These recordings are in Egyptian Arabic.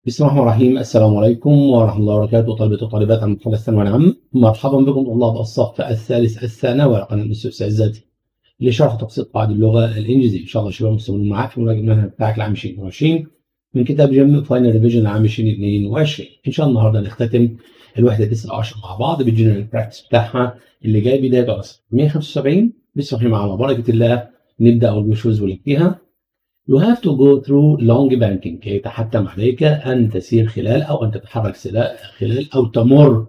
بسم الله الرحمن الرحيم السلام عليكم ورحمة الله وبركاته طلبة وطالبات عن محافظة الثانوي العام مرحبا بكم طلاب الصف الثالث الثانوي قناة الاستاذات لشرح تقسيط قواعد اللغة الإنجليزية إن شاء الله شباب مستمرين معاك في مراجعة المنهج بتاعك العام 2020 من كتاب جم فاينل ريفيجن العام 2022 إن شاء الله النهارده نختتم الوحدة 19 مع بعض بالجنرال براكتس بتاعها اللي جاي بداية أصلا 175 بسم الله على بركة الله نبدأ أول مشوز واللي فيها You have to go through long banking يتحتم عليك أن تسير خلال أو أن تتحرك خلال أو تمر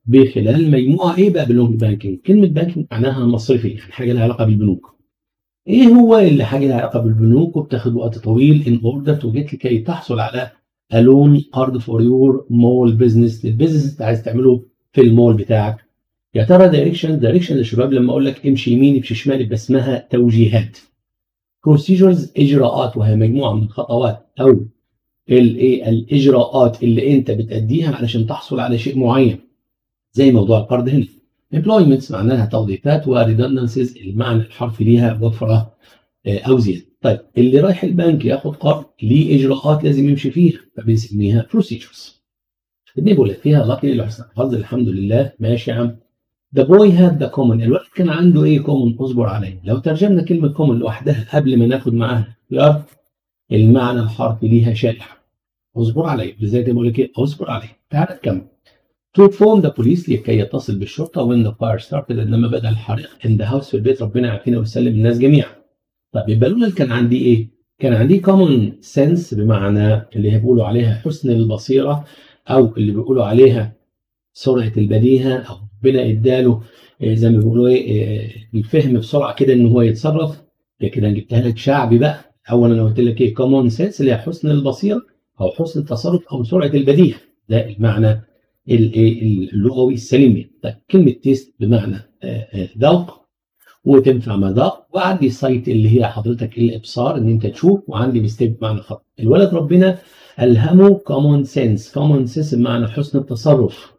بخلال مجموعة إيه بقى باللونج بانكينج؟ كلمة بانكينج معناها مصرفي يعني حاجة لها علاقة بالبنوك. إيه هو اللي حاجة لها علاقة بالبنوك وبتاخد وقت طويل in order to get لكي تحصل على a loan card for your mall business البيزنس اللي عايز تعمله في المول بتاعك. يا ترى دايركشن دايركشن يا شباب لما أقول لك امشي يمين امشي شمال يبقى اسمها توجيهات. بروسيجرز اجراءات وهي مجموعه من الخطوات او الايه الاجراءات اللي انت بتاديها علشان تحصل على شيء معين زي موضوع القرض هنا employments معناها توظيفات وريدندنسز المعنى الحرفي ليها وفره او زياده طيب اللي رايح البنك ياخد قرض ليه اجراءات لازم يمشي فيها فبنسميها بروسيجرز ابني بقول لك فيها لكن لحسن الحظ الحمد لله ماشي يا عم The boy had the common الولد كان عنده ايه common اصبر عليه لو ترجمنا كلمة common لوحدها قبل ما ناخد معاها اختيار المعنى الحرفي ليها شائع اصبر عليه ازاي بقول لك ايه اصبر عليه تعال نكمل to phone the police لكي يتصل بالشرطة when the fire started لما بدأ الحريق in the house في البيت ربنا يعافينا ويسلم الناس جميعا طب يبقى الولد كان عندي ايه؟ كان عندي common sense بمعنى اللي بيقولوا عليها حسن البصيرة او اللي بيقولوا عليها سرعة البديهة او ربنا اداله زي ما بيقولوا ايه الفهم بسرعه كده ان هو يتصرف كده انا جبتها لك شعبي بقى اولا انا قلت لك ايه كومون سنس اللي هي حسن البصيره او حسن التصرف او سرعه البديهه ده المعنى اللغوي السليم طيب كلمه تيست بمعنى ذوق وتنفع مذاق وعندي سايت اللي هي حضرتك الابصار ان انت تشوف وعندي ميستيك بمعنى خط الولد ربنا الهمه كومون سنس كومون سنس بمعنى حسن التصرف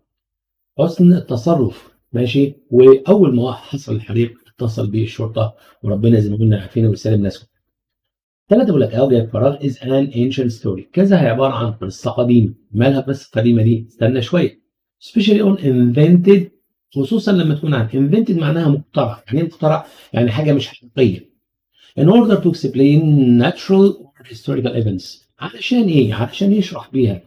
حسن التصرف ماشي واول ما حصل الحريق اتصل به الشرطه وربنا زي ما قلنا عارفين ويسلم الناس ثلاثة بقول لك اوجه فراغ از ان ancient ستوري كذا هي عباره عن قصه قديمه مالها بس القديمه دي استنى شويه especially on invented خصوصا لما تكون عن invented معناها مخترع يعني مخترع يعني حاجه مش حقيقيه in order to explain natural or historical events علشان ايه علشان يشرح بيها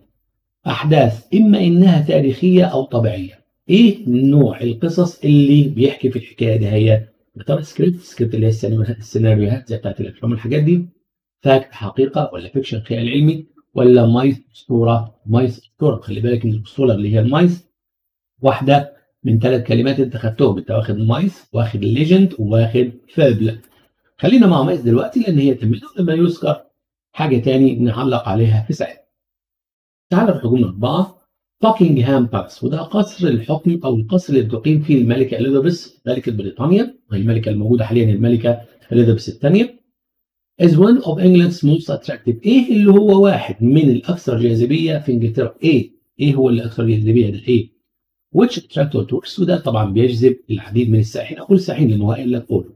احداث اما انها تاريخيه او طبيعيه ايه نوع القصص اللي بيحكي في الحكايه دي هي ترى سكريبت سكريبت اللي هي السيناريوهات زي بتاعت الافلام والحاجات دي فاكت حقيقه ولا فيكشن خيال علمي ولا مايث اسطوره مايث اسطوره خلي بالك ان الاسطوره اللي هي المايث واحده من ثلاث كلمات انت خدتهم انت واخد مايث واخد ليجند وواخد فابل خلينا مع مايث دلوقتي لان هي تمت لما يذكر حاجه تاني نعلق عليها في ساعتها تعال نروح لجمله اربعه باكنغهام بالاس وده قصر الحكم او القصر اللي بتقيم فيه الملكه اليزابيث ملكه بريطانيا وهي الملكه الموجوده حاليا الملكه اليزابيث الثانيه is one of England's most attractive ايه اللي هو واحد من الاكثر جاذبيه في انجلترا ايه ايه هو اللي اكثر جاذبيه ده ايه which attractive tourists وده طبعا بيجذب العديد من السائحين اقول السائحين لان هو قال لك قول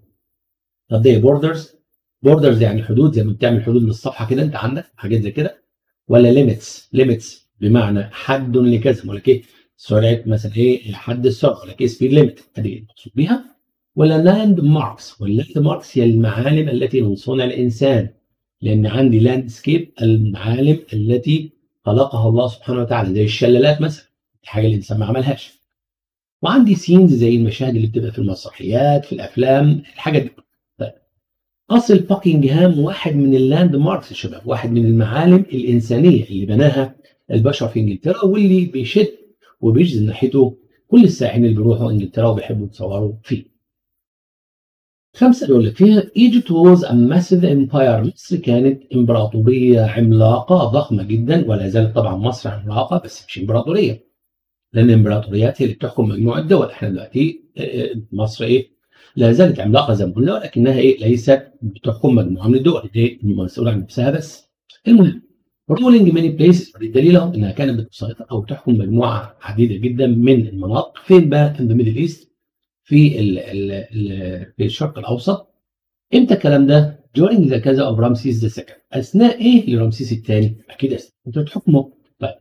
طب ده بوردرز بوردرز يعني حدود زي ما بتعمل حدود للصفحه كده انت عندك حاجات زي كده ولا ليميتس ليميتس بمعنى حد لكذا بقول لك ايه سرعه مثلا ايه حد السرعه بقول لك ايه سبيد ليميت ادي المقصود بيها ولا لاند ماركس واللاند ماركس هي المعالم التي من صنع الانسان لان عندي لاند سكيب المعالم التي خلقها الله سبحانه وتعالى زي الشلالات مثلا دي حاجه الانسان ما عملهاش وعندي سينز زي المشاهد اللي بتبقى في المسرحيات في الافلام الحاجات دي طيب قصر باكنجهام واحد من اللاند ماركس يا شباب واحد من المعالم الانسانيه اللي بناها البشر في انجلترا واللي بيشد وبيجذب ناحيته كل السائحين اللي بيروحوا انجلترا وبيحبوا يتصوروا فيه. خمسة بيقول لك فيها Egypt was a massive empire مصر كانت امبراطورية عملاقة ضخمة جدا ولا زالت طبعا مصر عملاقة بس مش امبراطورية لأن الامبراطوريات هي اللي بتحكم مجموعة دول احنا دلوقتي مصر ايه لا زالت عملاقة زي ما قلنا ولكنها ايه ليست بتحكم مجموعة من الدول دي مسؤولة عن نفسها بس المهم رولينج ماني بليسز الدليل اهو انها كانت بتسيطر او تحكم مجموعه عديده جدا من المناطق فين بقى ان ذا ميدل ايست في ال ال ال في الشرق الاوسط امتى الكلام ده؟ during the كذا of رمسيس ذا سكند اثناء ايه لرمسيس الثاني؟ اكيد انت بتحكمه طيب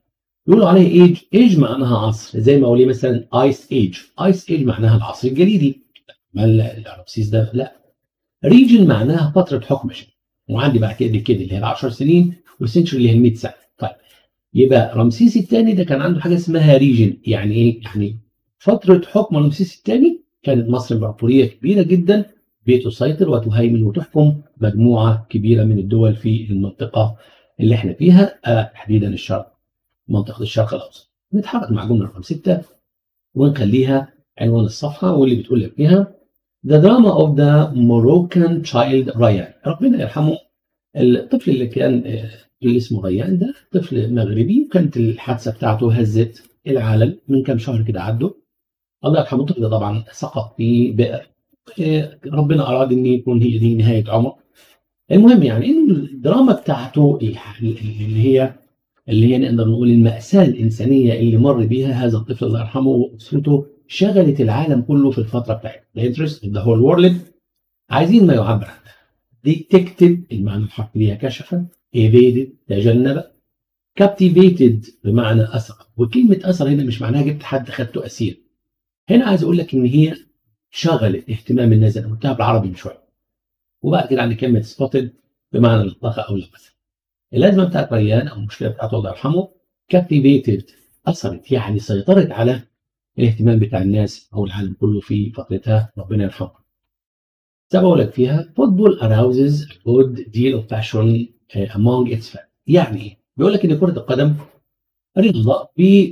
يقولوا عليه ايج ايج معناها عصر زي ما اقول مثلا ايس ايج ايس ايج معناها العصر الجليدي ما رمسيس ده لا ريجن معناها فتره حكم شيء وعندي بعد كده كده اللي هي 10 سنين والسنشري اللي هي 100 سنه طيب يبقى رمسيس الثاني ده كان عنده حاجه اسمها ريجن يعني ايه؟ يعني فتره حكم رمسيس الثاني كانت مصر امبراطوريه كبيره جدا بتسيطر وتهيمن وتحكم مجموعه كبيره من الدول في المنطقه اللي احنا فيها آه، تحديدا الشرق منطقه الشرق الاوسط. نتحرك مع جمله رقم سته ونخليها عنوان الصفحه واللي بتقول لك فيها The drama of the Moroccan child Ryan ربنا يرحمه الطفل اللي كان آه، اللي اسمه ريان ده طفل مغربي وكانت الحادثه بتاعته هزت العالم من كام شهر كده عدوا الله يرحمه الطفل ده طبعا سقط في بئر آه، ربنا اراد ان يكون هي دي نهايه عمر المهم يعني ان الدراما بتاعته اللي هي اللي هي نقدر نقول المأساة الإنسانية اللي مر بيها هذا الطفل الله يرحمه وأسرته شغلت العالم كله في الفترة بتاعته. The interest of the whole world عايزين ما يعبر عنها. detected المعنى الحرفي ليها كشف evaded تجنب captivated بمعنى أسر وكلمة أسر هنا مش معناها جبت حد خدته أسير هنا عايز أقول لك إن هي شغلت اهتمام الناس أنا قلتها بالعربي من شوية وبعد كده عندي كلمة spotted بمعنى لطخة أو لبسة الأزمة بتاعت ريان أو المشكلة بتاعته الله يرحمه captivated أثرت يعني سيطرت على الاهتمام بتاع الناس أو العالم كله في فترتها ربنا يرحمه زي ما بقول لك فيها football arouses a good deal of passion among its fans يعني ايه؟ بيقول لك ان كره القدم رياضه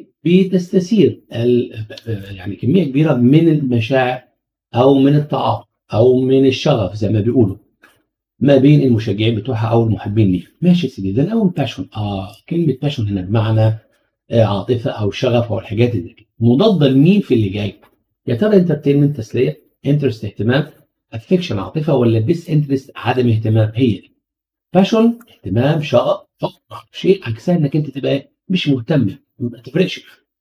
بتستثير يعني كميه كبيره من المشاعر او من التعاطف او من الشغف زي ما بيقولوا ما بين المشجعين بتوعها او المحبين ليها ماشي يا سيدي ده الاول باشون اه كلمه باشون هنا بمعنى آه عاطفه او شغف او الحاجات اللي كده مضاده لمين في اللي جاي يا ترى انترتينمنت تسليه انترست اهتمام افكشن عاطفه ولا ديس انترست عدم اهتمام هي دي باشون اهتمام شغف حب شيء عكسها انك انت تبقى مش مهتم ما تفرقش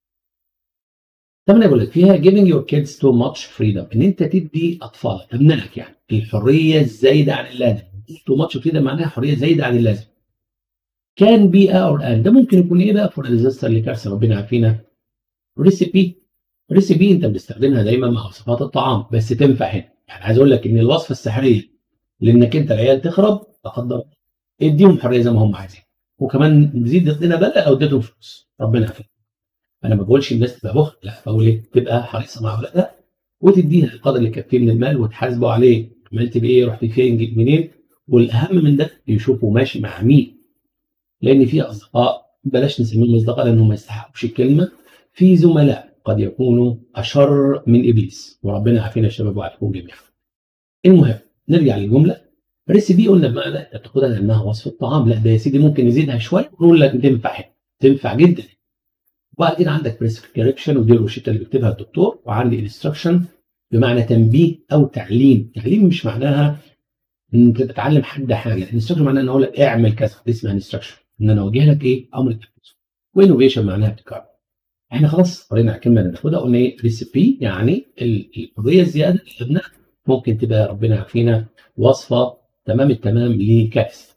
طب انا بقول لك فيها giving your kids too much freedom ان انت تدي اطفالك ابنائك يعني الحريه الزايده عن اللازم too much freedom معناها حريه زايده عن اللازم كان بي اور ان ده ممكن يكون ايه بقى فور ديزاستر اللي كارثه ربنا عارفينها ريسيبي ريسيبي انت بتستخدمها دايما مع وصفات الطعام بس تنفع هنا يعني عايز اقول لك ان الوصفه السحريه لانك انت العيال تخرب لا قدر اديهم حريه زي ما هم عايزين وكمان نزيد ادينا بلة او اديتهم فلوس ربنا يعافيك انا ما بقولش الناس تبقى بخل لا بقول ايه تبقى حريصه مع اولادها وتديها القدر اللي يكفيه من المال وتحاسبه عليه عملت بايه رحت فين جيت منين والاهم من ده يشوفوا ماشي مع مين لان في اصدقاء بلاش نسميهم اصدقاء لانهم ما يستحقوش الكلمه في زملاء قد يكونوا اشر من ابليس وربنا يعافينا الشباب ويعافيكم جميعا المهم نرجع للجمله ريسيبي قلنا بمعنى انت بتاخدها لانها وصفه طعام لا ده يا سيدي ممكن نزيدها شويه ونقول لك تنفع هنا تنفع جدا وبعد كده عندك بريسكريبشن ودي الروشته اللي بيكتبها الدكتور وعندي انستراكشن بمعنى تنبيه او تعليم تعليم مش معناها ان انت بتعلم حد حاجه انستراكشن معناها ان اقول لك اعمل كذا دي اسمها انستراكشن ان انا اوجه لك ايه امر تنفيذه وانوفيشن معناها ابتكار احنا خلاص قرينا الكلمه اللي بناخدها قلنا ايه ريسيبي يعني القضيه الزياده اللي ممكن تبقى ربنا يعافينا وصفه تمام التمام لكارثه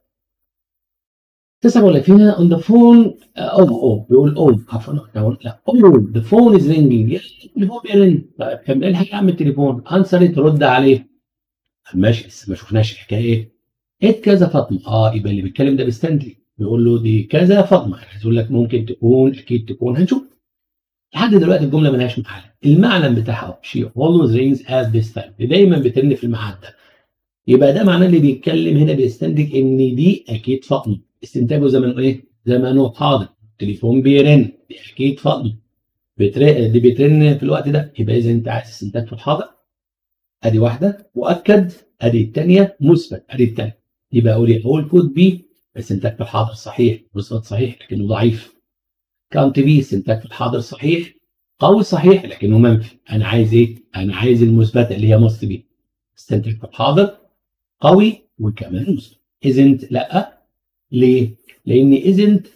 تسعة ولا فينا on the phone او او بيقول او عفوا لا او the phone is ringing التليفون بيرن طيب الحق يا عم التليفون انسر ترد عليه ماشي لسه ما شفناش الحكايه ايه ايه كذا فاطمه اه يبقى اللي بيتكلم ده بيستندلي بيقول له دي كذا فاطمه عايز اقول لك ممكن تكون اكيد تكون هنشوف لحد دلوقتي الجمله ملهاش محل المعنى بتاعها she always rings at this time دايما بترن في الميعاد ده يبقى ده معناه اللي بيتكلم هنا بيستنتج ان دي اكيد فاطمه استنتاجه زمنه ايه؟ زمنه حاضر التليفون بيرن دي اكيد فاطمه بتر... دي بترن في الوقت ده يبقى اذا انت عايز استنتاج في الحاضر ادي واحده مؤكد ادي الثانيه مثبت ادي الثانيه يبقى اقول ايه؟ اقول كود بي استنتاج في الحاضر صحيح مثبت صحيح لكنه ضعيف كاونت بي استنتاج في الحاضر صحيح قوي صحيح لكنه منفي انا عايز ايه؟ انا عايز المثبته اللي هي مصر بي استنتج في الحاضر قوي وكمان مثبت isn't لا ليه؟ لان isn't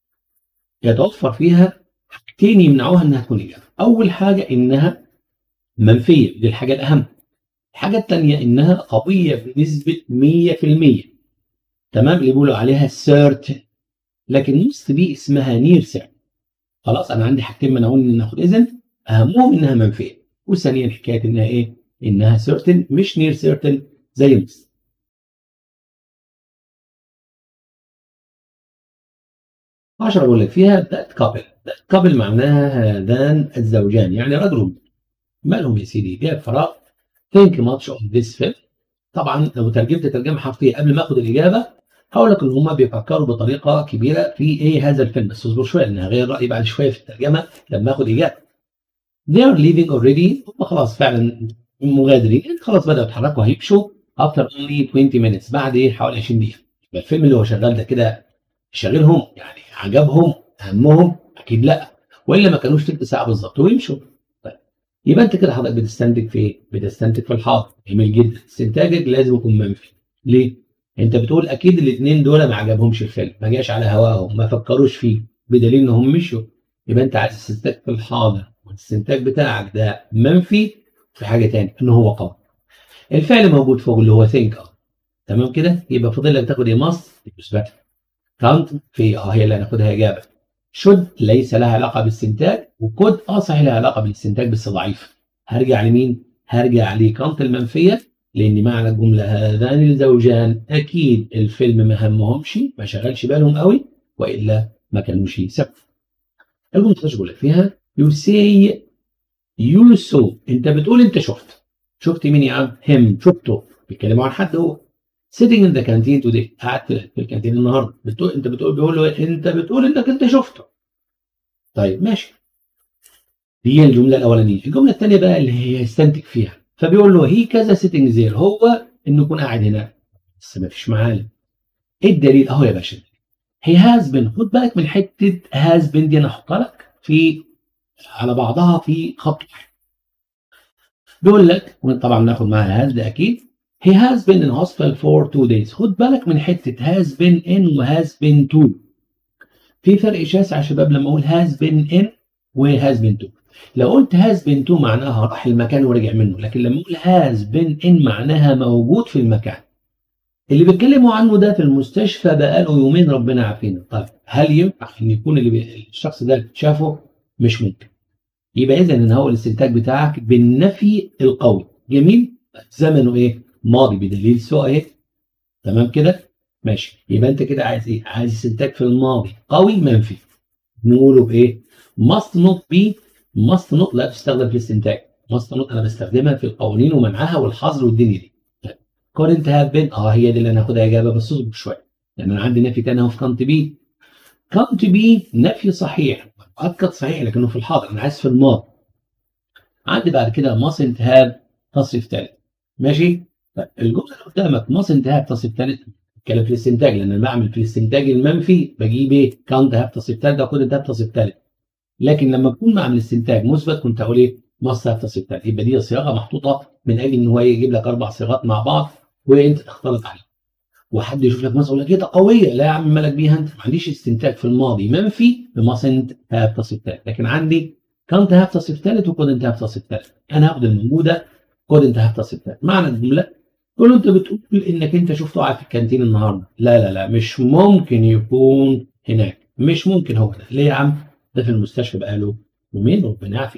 يتوفر فيها حاجتين يمنعوها انها تكون اجابه اول حاجه انها منفيه دي الحاجه الاهم الحاجه الثانيه انها قويه بنسبه 100% تمام اللي بيقولوا عليها certain لكن نص بي اسمها نير certain خلاص انا عندي حاجتين منعوني ان اخد اذن اهمهم انها منفيه وثانيا حكايه انها ايه انها certain مش near certain زي مصر 10 بقول لك فيها ذات كابل ذات كابل معناها هذان الزوجان يعني رجل وامرأة مالهم يا سيدي جاب فراغ think much of this film طبعا لو ترجمت ترجمه حرفيه قبل ما اخد الاجابه هقول لك ان هم بيفكروا بطريقه كبيره في ايه هذا الفيلم بس اصبر شويه لان هغير رايي بعد شويه في الترجمه لما اخد اجابه they are leaving already هم خلاص فعلا مغادرين خلاص بداوا يتحركوا هيمشوا after only 20 minutes بعد ايه حوالي 20 دقيقه يبقى الفيلم اللي هو شغال ده كده شاغلهم يعني عجبهم همهم اكيد لا والا ما كانوش تلت ساعه بالظبط ويمشوا طيب يبقى انت كده حضرتك بتستنتج في ايه؟ بتستنتج في الحاضر جميل جدا استنتاجك لازم يكون منفي ليه؟ انت بتقول اكيد الاثنين دول ما عجبهمش الفيلم ما جاش على هواهم ما فكروش فيه بدليل انهم مشوا يبقى انت عايز تستنتج في الحاضر والاستنتاج بتاعك ده منفي في حاجه ثانيه ان هو قوي الفعل موجود فوق اللي هو ثينك تمام كده يبقى فاضل لك تاخد ايه ماست مثبت كانت في اه هي اللي هناخدها اجابه شد ليس لها علاقه بالاستنتاج وكود اه صحيح لها علاقه بالاستنتاج بس ضعيف هرجع لمين؟ هرجع لكانت المنفيه لان معنى الجمله هذان الزوجان اكيد الفيلم ما همهمش ما شغلش بالهم قوي والا ما كانوش سبب الجمله بقول لك فيها يو سي يو سو انت بتقول انت شفت شفت مين يا عم؟ هم شفته بيتكلموا عن حد هو sitting in the canteen today قاعد في الكانتين النهارده بتقول انت بتقول بيقول له انت بتقول انك انت شفته طيب ماشي دي الجمله الاولانيه الجمله الثانيه بقى اللي هي يستنتج فيها فبيقول له هي كذا سيتنج زير هو انه يكون قاعد هناك بس ما فيش معالم ايه الدليل اهو يا باشا هي هاز بين خد بالك من حته هاز بين دي انا احطها لك في على بعضها في خط واحد بيقول لك طبعا ناخد معاها هاز ده اكيد he has been in hospital for two days خد بالك من حته has been in و has been to في فرق شاسع يا شباب لما اقول has been in و has been to لو قلت has been to معناها راح المكان ورجع منه لكن لما اقول has been in معناها موجود في المكان اللي بيتكلموا عنه ده في المستشفى بقاله يومين ربنا عارفينه طيب هل ينفع ان يكون اللي بي... الشخص ده شافه مش ممكن يبقى اذا ان هو الاستنتاج بتاعك بالنفي القوي جميل زمنه ايه ماضي بدليل سوء اهي تمام كده ماشي يبقى انت كده عايز ايه عايز استنتاج في الماضي قوي منفي نقوله بايه must not be must not لا تستخدم في الاستنتاج must not انا بستخدمها في القوانين ومنعها والحظر والدنيا دي couldn't have been اه هي دي اللي انا هاخدها اجابه بس اصبر شويه لان انا عندي نفي تاني اهو في كانت بي كانت بي نفي صحيح مؤكد صحيح لكنه في الحاضر انا عايز في الماضي عندي بعد كده mustn't have تصريف ثالث ماشي الجمله اللي قدامك ماس انتهاء تصريف ثالث اتكلم في الاستنتاج لان انا بعمل في الاستنتاج المنفي بجيب ايه؟ كانت هاف تصريف ثالث او كود انتهاء تصريف ثالث لكن لما اكون بعمل استنتاج مثبت كنت اقول ايه؟ ماس هاف تصريف ثالث يبقى دي صياغه محطوطه من اجل ان هو يجيب لك اربع صيغات مع بعض وانت تختلط عليها وحد يشوف لك مثلا يقول لك ايه ده قويه لا يا عم مالك بيها انت ما عنديش استنتاج في الماضي منفي بماس انت هاف تصريف ثالث لكن عندي كانت هاف تصريف ثالث وكود انت هاف تصريف ثالث انا هاخد الموجوده كود انت هاف تصريف ثالث معنى الجمله تقول له انت بتقول انك انت شفته قاعد في الكانتين النهارده لا لا لا مش ممكن يكون هناك مش ممكن هو ده ليه يا عم ده في المستشفى بقاله يومين ربنا يعافيه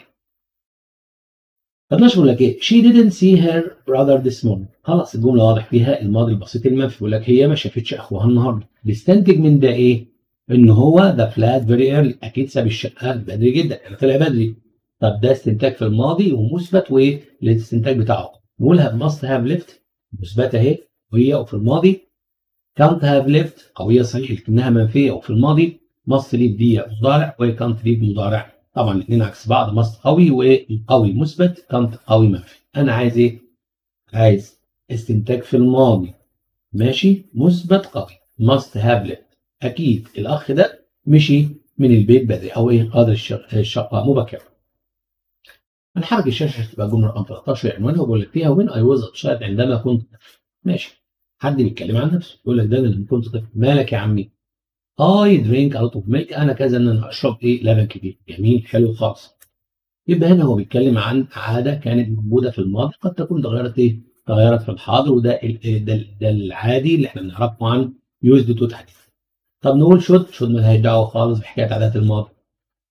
طب بقول لك ايه she didn't see her brother this morning خلاص الجمله واضح فيها الماضي البسيط المنفي بيقول لك هي ما شافتش اخوها النهارده بيستنتج من ده ايه ان هو ذا فلات فيري ايرلي اكيد ساب الشقه بدري جدا يعني طلع بدري طب ده استنتاج في الماضي ومثبت وايه الاستنتاج بتاعه نقولها must have left مثبتة اهي وهي وفي الماضي can't have left قوية صحيح لكنها منفية وفي الماضي must leave دي مضارع و can't leave مضارع طبعا الاثنين عكس بعض must قوي وقوي مثبت can't قوي منفي انا عايز ايه؟ عايز استنتاج في الماضي ماشي مثبت قوي must have left اكيد الاخ ده مشي من البيت بدري او ايه قادر الشقة مبكرا هنحرك الشاشه عشان تبقى جمله رقم 13 عنوانها وبقول لك فيها وين اي واز تشايلد عندما كنت طفل ماشي حد بيتكلم عن نفسه يقول لك ده انا لما كنت طفل مالك يا عمي اي درينك اوت اوف ميلك انا كذا ان انا اشرب ايه لبن كتير جميل حلو خالص يبقى هنا هو بيتكلم عن عاده كانت موجوده في الماضي قد تكون تغيرت ايه تغيرت في الحاضر وده ده, ده العادي اللي احنا بنعرفه عن يوزد تو تحديث طب نقول شد شد ملهاش دعوه خالص بحكايه عادات الماضي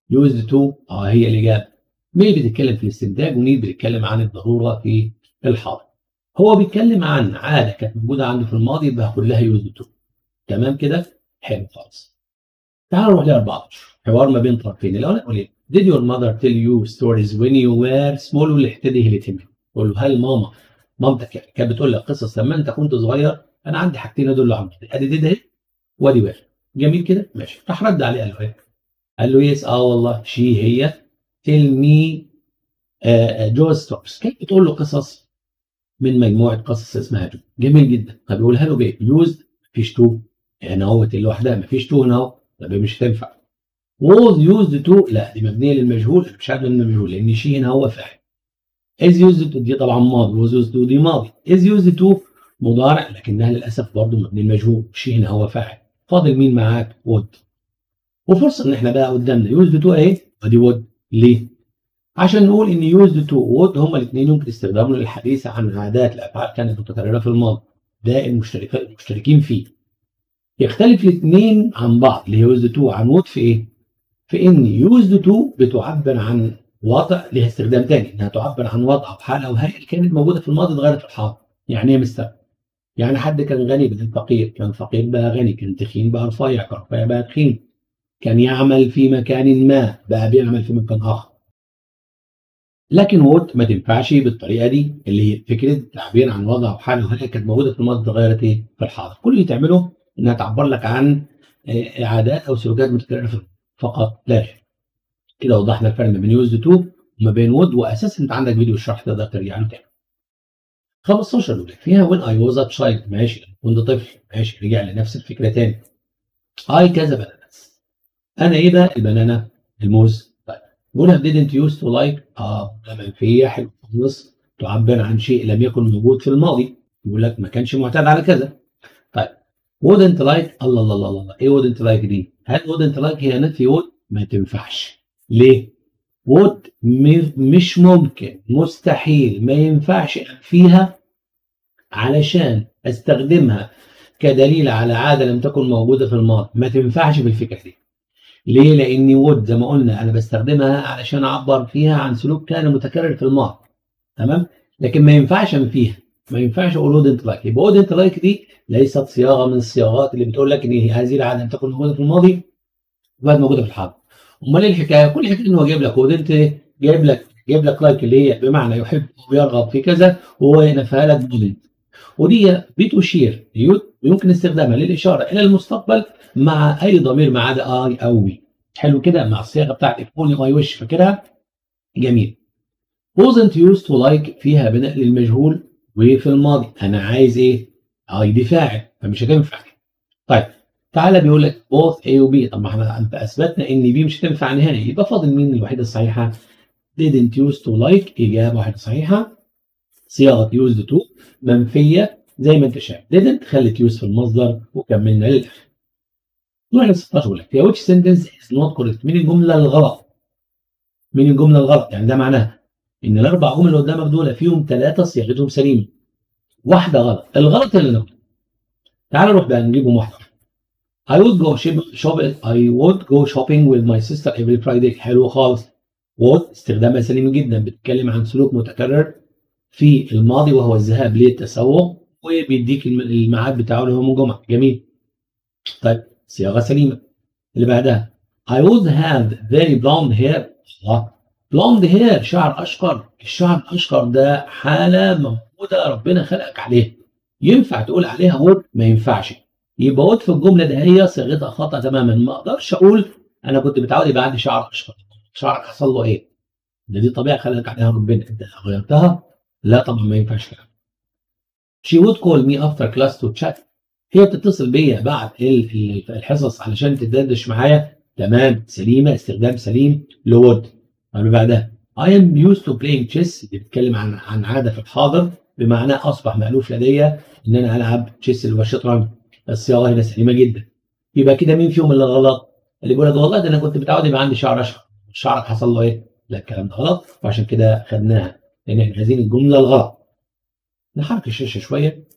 used to اه هي الإجابة مين بتتكلم في الاستنتاج ومين بتتكلم عن الضرورة في الحاضر هو بيتكلم عن عادة كانت موجودة عنده في الماضي يبقى كلها used to تمام كده حلو خالص تعالوا نروح ل 14 حوار ما بين طرفين الاول اقول ايه Did your mother tell you stories when you were small واللي احتدي اللي تهمك قول له هل ماما مامتك يعني كانت بتقول لك قصص لما انت كنت صغير انا عندي حاجتين يدلوا على ادي دي ده وادي وير جميل كده ماشي راح رد عليه قال له ايه قال له يس اه والله شي هي تيل مي جو ستورز كانت بتقول له قصص من مجموعه قصص اسمها جو جميل جدا طب يقولها له بايه يوزد مفيش تو هنا اهوت لوحدها مفيش تو هنا اهو طب مش هتنفع was used to لا دي مبنيه للمجهول مش عارف للمجهول لان شي هنا هو فاعل is used to دي طبعا ماضي was used to دي ماضي is used to مضارع لكنها للاسف برضه مبني للمجهول شي هنا هو فاعل فاضل مين معاك would وفرصه ان احنا بقى قدامنا used to اهي ادي would ليه؟ عشان نقول ان used to would هما الاثنين يمكن استخدامهم للحديث عن عادات الافعال كانت متكرره في الماضي ده المشتركين فيه يختلف الاثنين عن بعض اللي هي used to عن would في ايه؟ في ان used to بتعبر عن وضع لها استخدام تاني انها تعبر عن وضع او حاله او هيئه كانت موجوده في الماضي اتغيرت في الحاضر يعني ايه مستر يعني حد كان غني بقى فقير كان فقير بقى غني كان تخين بقى رفيع كان رفيع بقى تخين كان يعمل في مكان ما بقى بيعمل في مكان اخر لكن ووت ما تنفعش بالطريقه دي اللي هي فكره تعبير عن وضع او حاله وهي كانت موجوده في الماضي اتغيرت ايه في الحاضر كل اللي تعمله انها تعبر لك عن عادات او سلوكات متكرره في فقط لا غير كده وضحنا الفرق ما بين يوز تو وما بين وود واساسا انت عندك فيديو الشرح تقدر ترجع له تاني 15 يقول لك فيها وين اي واز ا تشايلد ماشي كنت طفل ماشي رجع لنفس الفكره تاني اي كذا بناناس انا ايه بقى البنانا الموز طيب بقولها didn't used to like اه ده منفيه حلو خالص تعبر عن شيء لم يكن موجود في الماضي يقول لك ما كانش معتاد على كذا طيب wouldn't like الله الله الله الله ايه wouldn't like دي هل wouldn't like هي نفي would ما تنفعش ليه would مش ممكن مستحيل ما ينفعش فيها علشان استخدمها كدليل على عاده لم تكن موجوده في الماضي ما تنفعش بالفكره دي ليه لاني وود زي ما قلنا انا بستخدمها علشان اعبر فيها عن سلوك كان متكرر في الماضي تمام لكن ما ينفعش انفيها ما ينفعش اقول وود انت لايك يبقى وود انت لايك دي ليست صياغه من الصياغات اللي بتقول لك ان هذه العاده لم تكن موجوده في الماضي وبقت موجوده في الحاضر امال ايه الحكايه كل الحكايه ان هو جايب لك وود انت جايب لك جايب لك لايك اللي هي بمعنى يحب ويرغب في كذا وهو ينفيها لك بودنت ودي بتشير يمكن استخدامها للاشاره الى المستقبل مع اي ضمير ما عدا اي او وي حلو كده مع الصياغه بتاعت اوني اي وش فاكرها جميل wasn't used to like فيها بناء للمجهول وفي الماضي انا عايز ايه اي دي فاعل فمش هتنفع طيب تعالى بيقول لك both A و B طب ما احنا انت اثبتنا ان B مش هتنفع نهائي يبقى فاضل مين الوحيده الصحيحه didn't used to like اجابه واحده صحيحه صياغه used to منفيه زي ما انت شايف didn't خلت use في المصدر وكملنا للاخر نروح ل 16 يقول لك هي which sentence is not correct مين الجمله الغلط مين الجمله الغلط يعني ده معناها ان الاربع جمل اللي قدامك دول فيهم ثلاثه صياغتهم سليمه واحده غلط الغلط اللي نقول تعال نروح بقى نجيبهم واحده I would go shopping I would go shopping with my sister every Friday حلو خالص would استخدامها سليم جدا بتتكلم عن سلوك متكرر في الماضي وهو الذهاب للتسوق وبيديك الميعاد بتاعه اللي هو يوم الجمعه جميل طيب صياغه سليمه اللي بعدها I would have very blonde hair الله blonde hair شعر اشقر الشعر الاشقر ده حاله موجوده ربنا خلقك عليها ينفع تقول عليها would ما ينفعش يبقى would في الجمله ده هي صيغتها خطا تماما ما اقدرش اقول انا كنت متعود يبقى عندي شعر اشقر شعرك حصل له ايه ده دي طبيعه خلقك عليها ربنا انت غيرتها لا طبعا ما ينفعش كده she would call me after class to chat هي بتتصل بيا بعد الحصص علشان تدردش معايا تمام سليمه استخدام سليم لود اللي بعدها I am used to playing chess دي بتتكلم عن عن عاده في الحاضر بمعنى اصبح مألوف لدي ان انا العب تشيس اللي هو الشطرنج الصياغه هنا سليمه جدا يبقى كده مين فيهم اللي غلط؟ اللي بيقول لك والله ده انا كنت متعود يبقى عندي شعر اشقر شعرك حصل له ايه؟ لا الكلام ده غلط وعشان كده خدناها لان احنا عايزين الجمله الغلط نحرك الشاشه شويه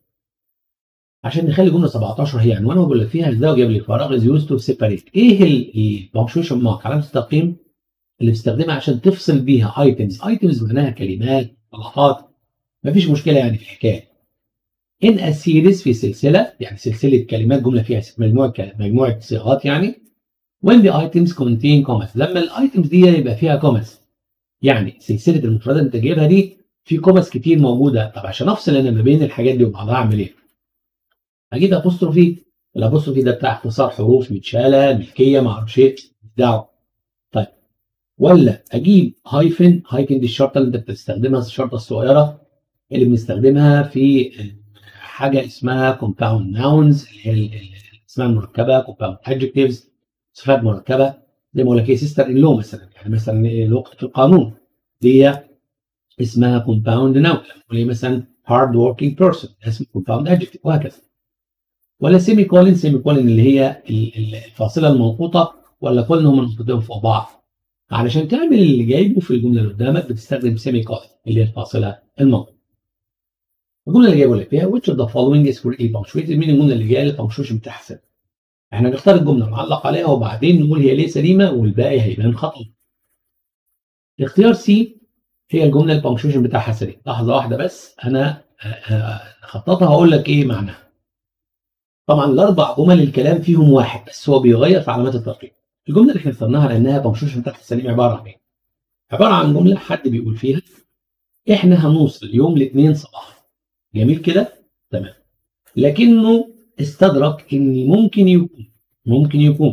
عشان نخلي الجمله 17 هي عنوان وبقول لك فيها الزوج جاب لي فراغ از يوز تو سيبريت ايه البنكشويشن مارك علامه التقييم اللي بتستخدمها عشان تفصل بيها ايتمز ايتمز معناها كلمات مصطلحات مفيش مشكله يعني في الحكايه ان اسيريز في سلسله يعني سلسله كلمات جمله فيها مجموعه مجموعه صيغات يعني when the items contain commas لما الايتمز دي يبقى فيها كوماس يعني سلسله المفردات اللي انت جايبها دي في كوماس كتير موجوده طب عشان افصل انا ما بين الحاجات دي وبعضها اعمل ايه؟ اجيب ابوستروفي الابوستروفي ده بتاع اختصار حروف متشاله ملكيه ما اعرفش ايه دعوه طيب ولا اجيب هايفن هايفن دي الشرطه اللي انت بتستخدمها الشرطه الصغيره اللي بنستخدمها في حاجه اسمها كومباوند ناونز اللي هي اسمها المركبه كومباوند ادجكتيفز صفات مركبه زي ما اقول لك ايه سيستر ان لو مثلا يعني مثلا الوقت في القانون دي اسمها كومباوند ناون يعني مثلا هارد وركينج بيرسون اسمه كومباوند ادجكتيف وهكذا ولا سيمي كولن سيمي كولن اللي هي الفاصله المنقوطه ولا كل هم منقوطين فوق بعض علشان تعمل اللي جايبه في الجمله اللي قدامك بتستخدم سيمي كولن اللي هي الفاصله المنقوطه الجمله اللي جايه لك فيها which of the following is for a punctuated مين الجمله اللي جايه البنكشويشن بتاعها سليم احنا نختار الجمله نعلق عليها وبعدين نقول هي ليه سليمه والباقي هيبان خطا اختيار سي هي الجمله البنكشويشن بتاعها سليم لحظه واحده بس انا خططها هقول لك ايه معناها طبعا الاربع جمل الكلام فيهم واحد بس هو بيغير في علامات الترقيم الجمله اللي احنا اخترناها لانها بنكشويشن بتاعها سليم عباره عن ايه عباره عن جمله حد بيقول فيها احنا هنوصل يوم الاثنين صباحا جميل كده تمام لكنه استدرك ان ممكن يكون ممكن يكون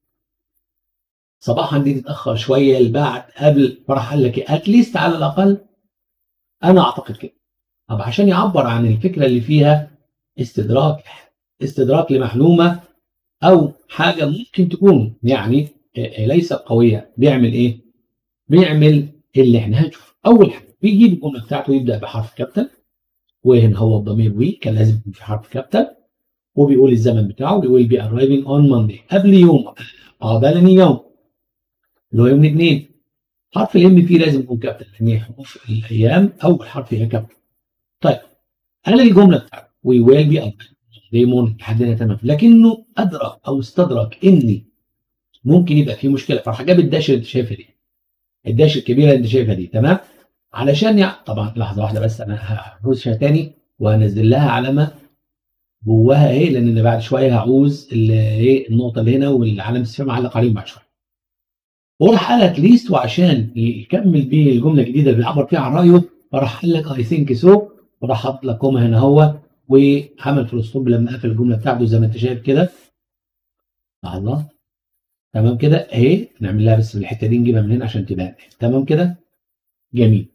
صباحا دي تتاخر شويه لبعد قبل فراح قال لك اتليست على الاقل انا اعتقد كده طب عشان يعبر عن الفكره اللي فيها استدراك استدراك لمعلومه او حاجه ممكن تكون يعني ليست قويه بيعمل ايه؟ بيعمل اللي احنا هنشوف اول حاجه بيجيب الجمله بتاعته يبدا بحرف كابيتال وهنا هو الضمير وي كان لازم يكون في حرف كابيتال وبيقول الزمن بتاعه بيقول بي arriving on Monday قبل يوم قابلني يوم اللي هو يوم الاثنين حرف الام فيه لازم يكون كابيتال لان هي حروف الايام اول حرف هي كابيتال طيب قال الجمله بتاعته وي ويل بي دايمون لحد هنا تمام لكنه ادرك او استدرك ان ممكن يبقى في مشكله فراح جاب الداش اللي انت شايفها دي الداش الكبيره اللي انت شايفها دي تمام علشان يعني طبعا لحظه واحده بس انا هعوزها تاني وهنزل لها علامه جواها ايه لان انا بعد شويه هعوز ايه النقطه اللي هنا والعلامه الاستفهام معلق عليهم بعد شويه. وراح قال لك ليست وعشان يكمل بيه الجمله الجديده اللي بيعبر فيها عن رايه فراح قال لك اي ثينك سو وراح حاطط لك كوما هنا هو وعمل فول ستوب لما قفل الجمله بتاعته زي ما انت شايف كده. الله تمام كده اهي نعمل لها بس الحته دي نجيبها من هنا عشان تبان تمام كده جميل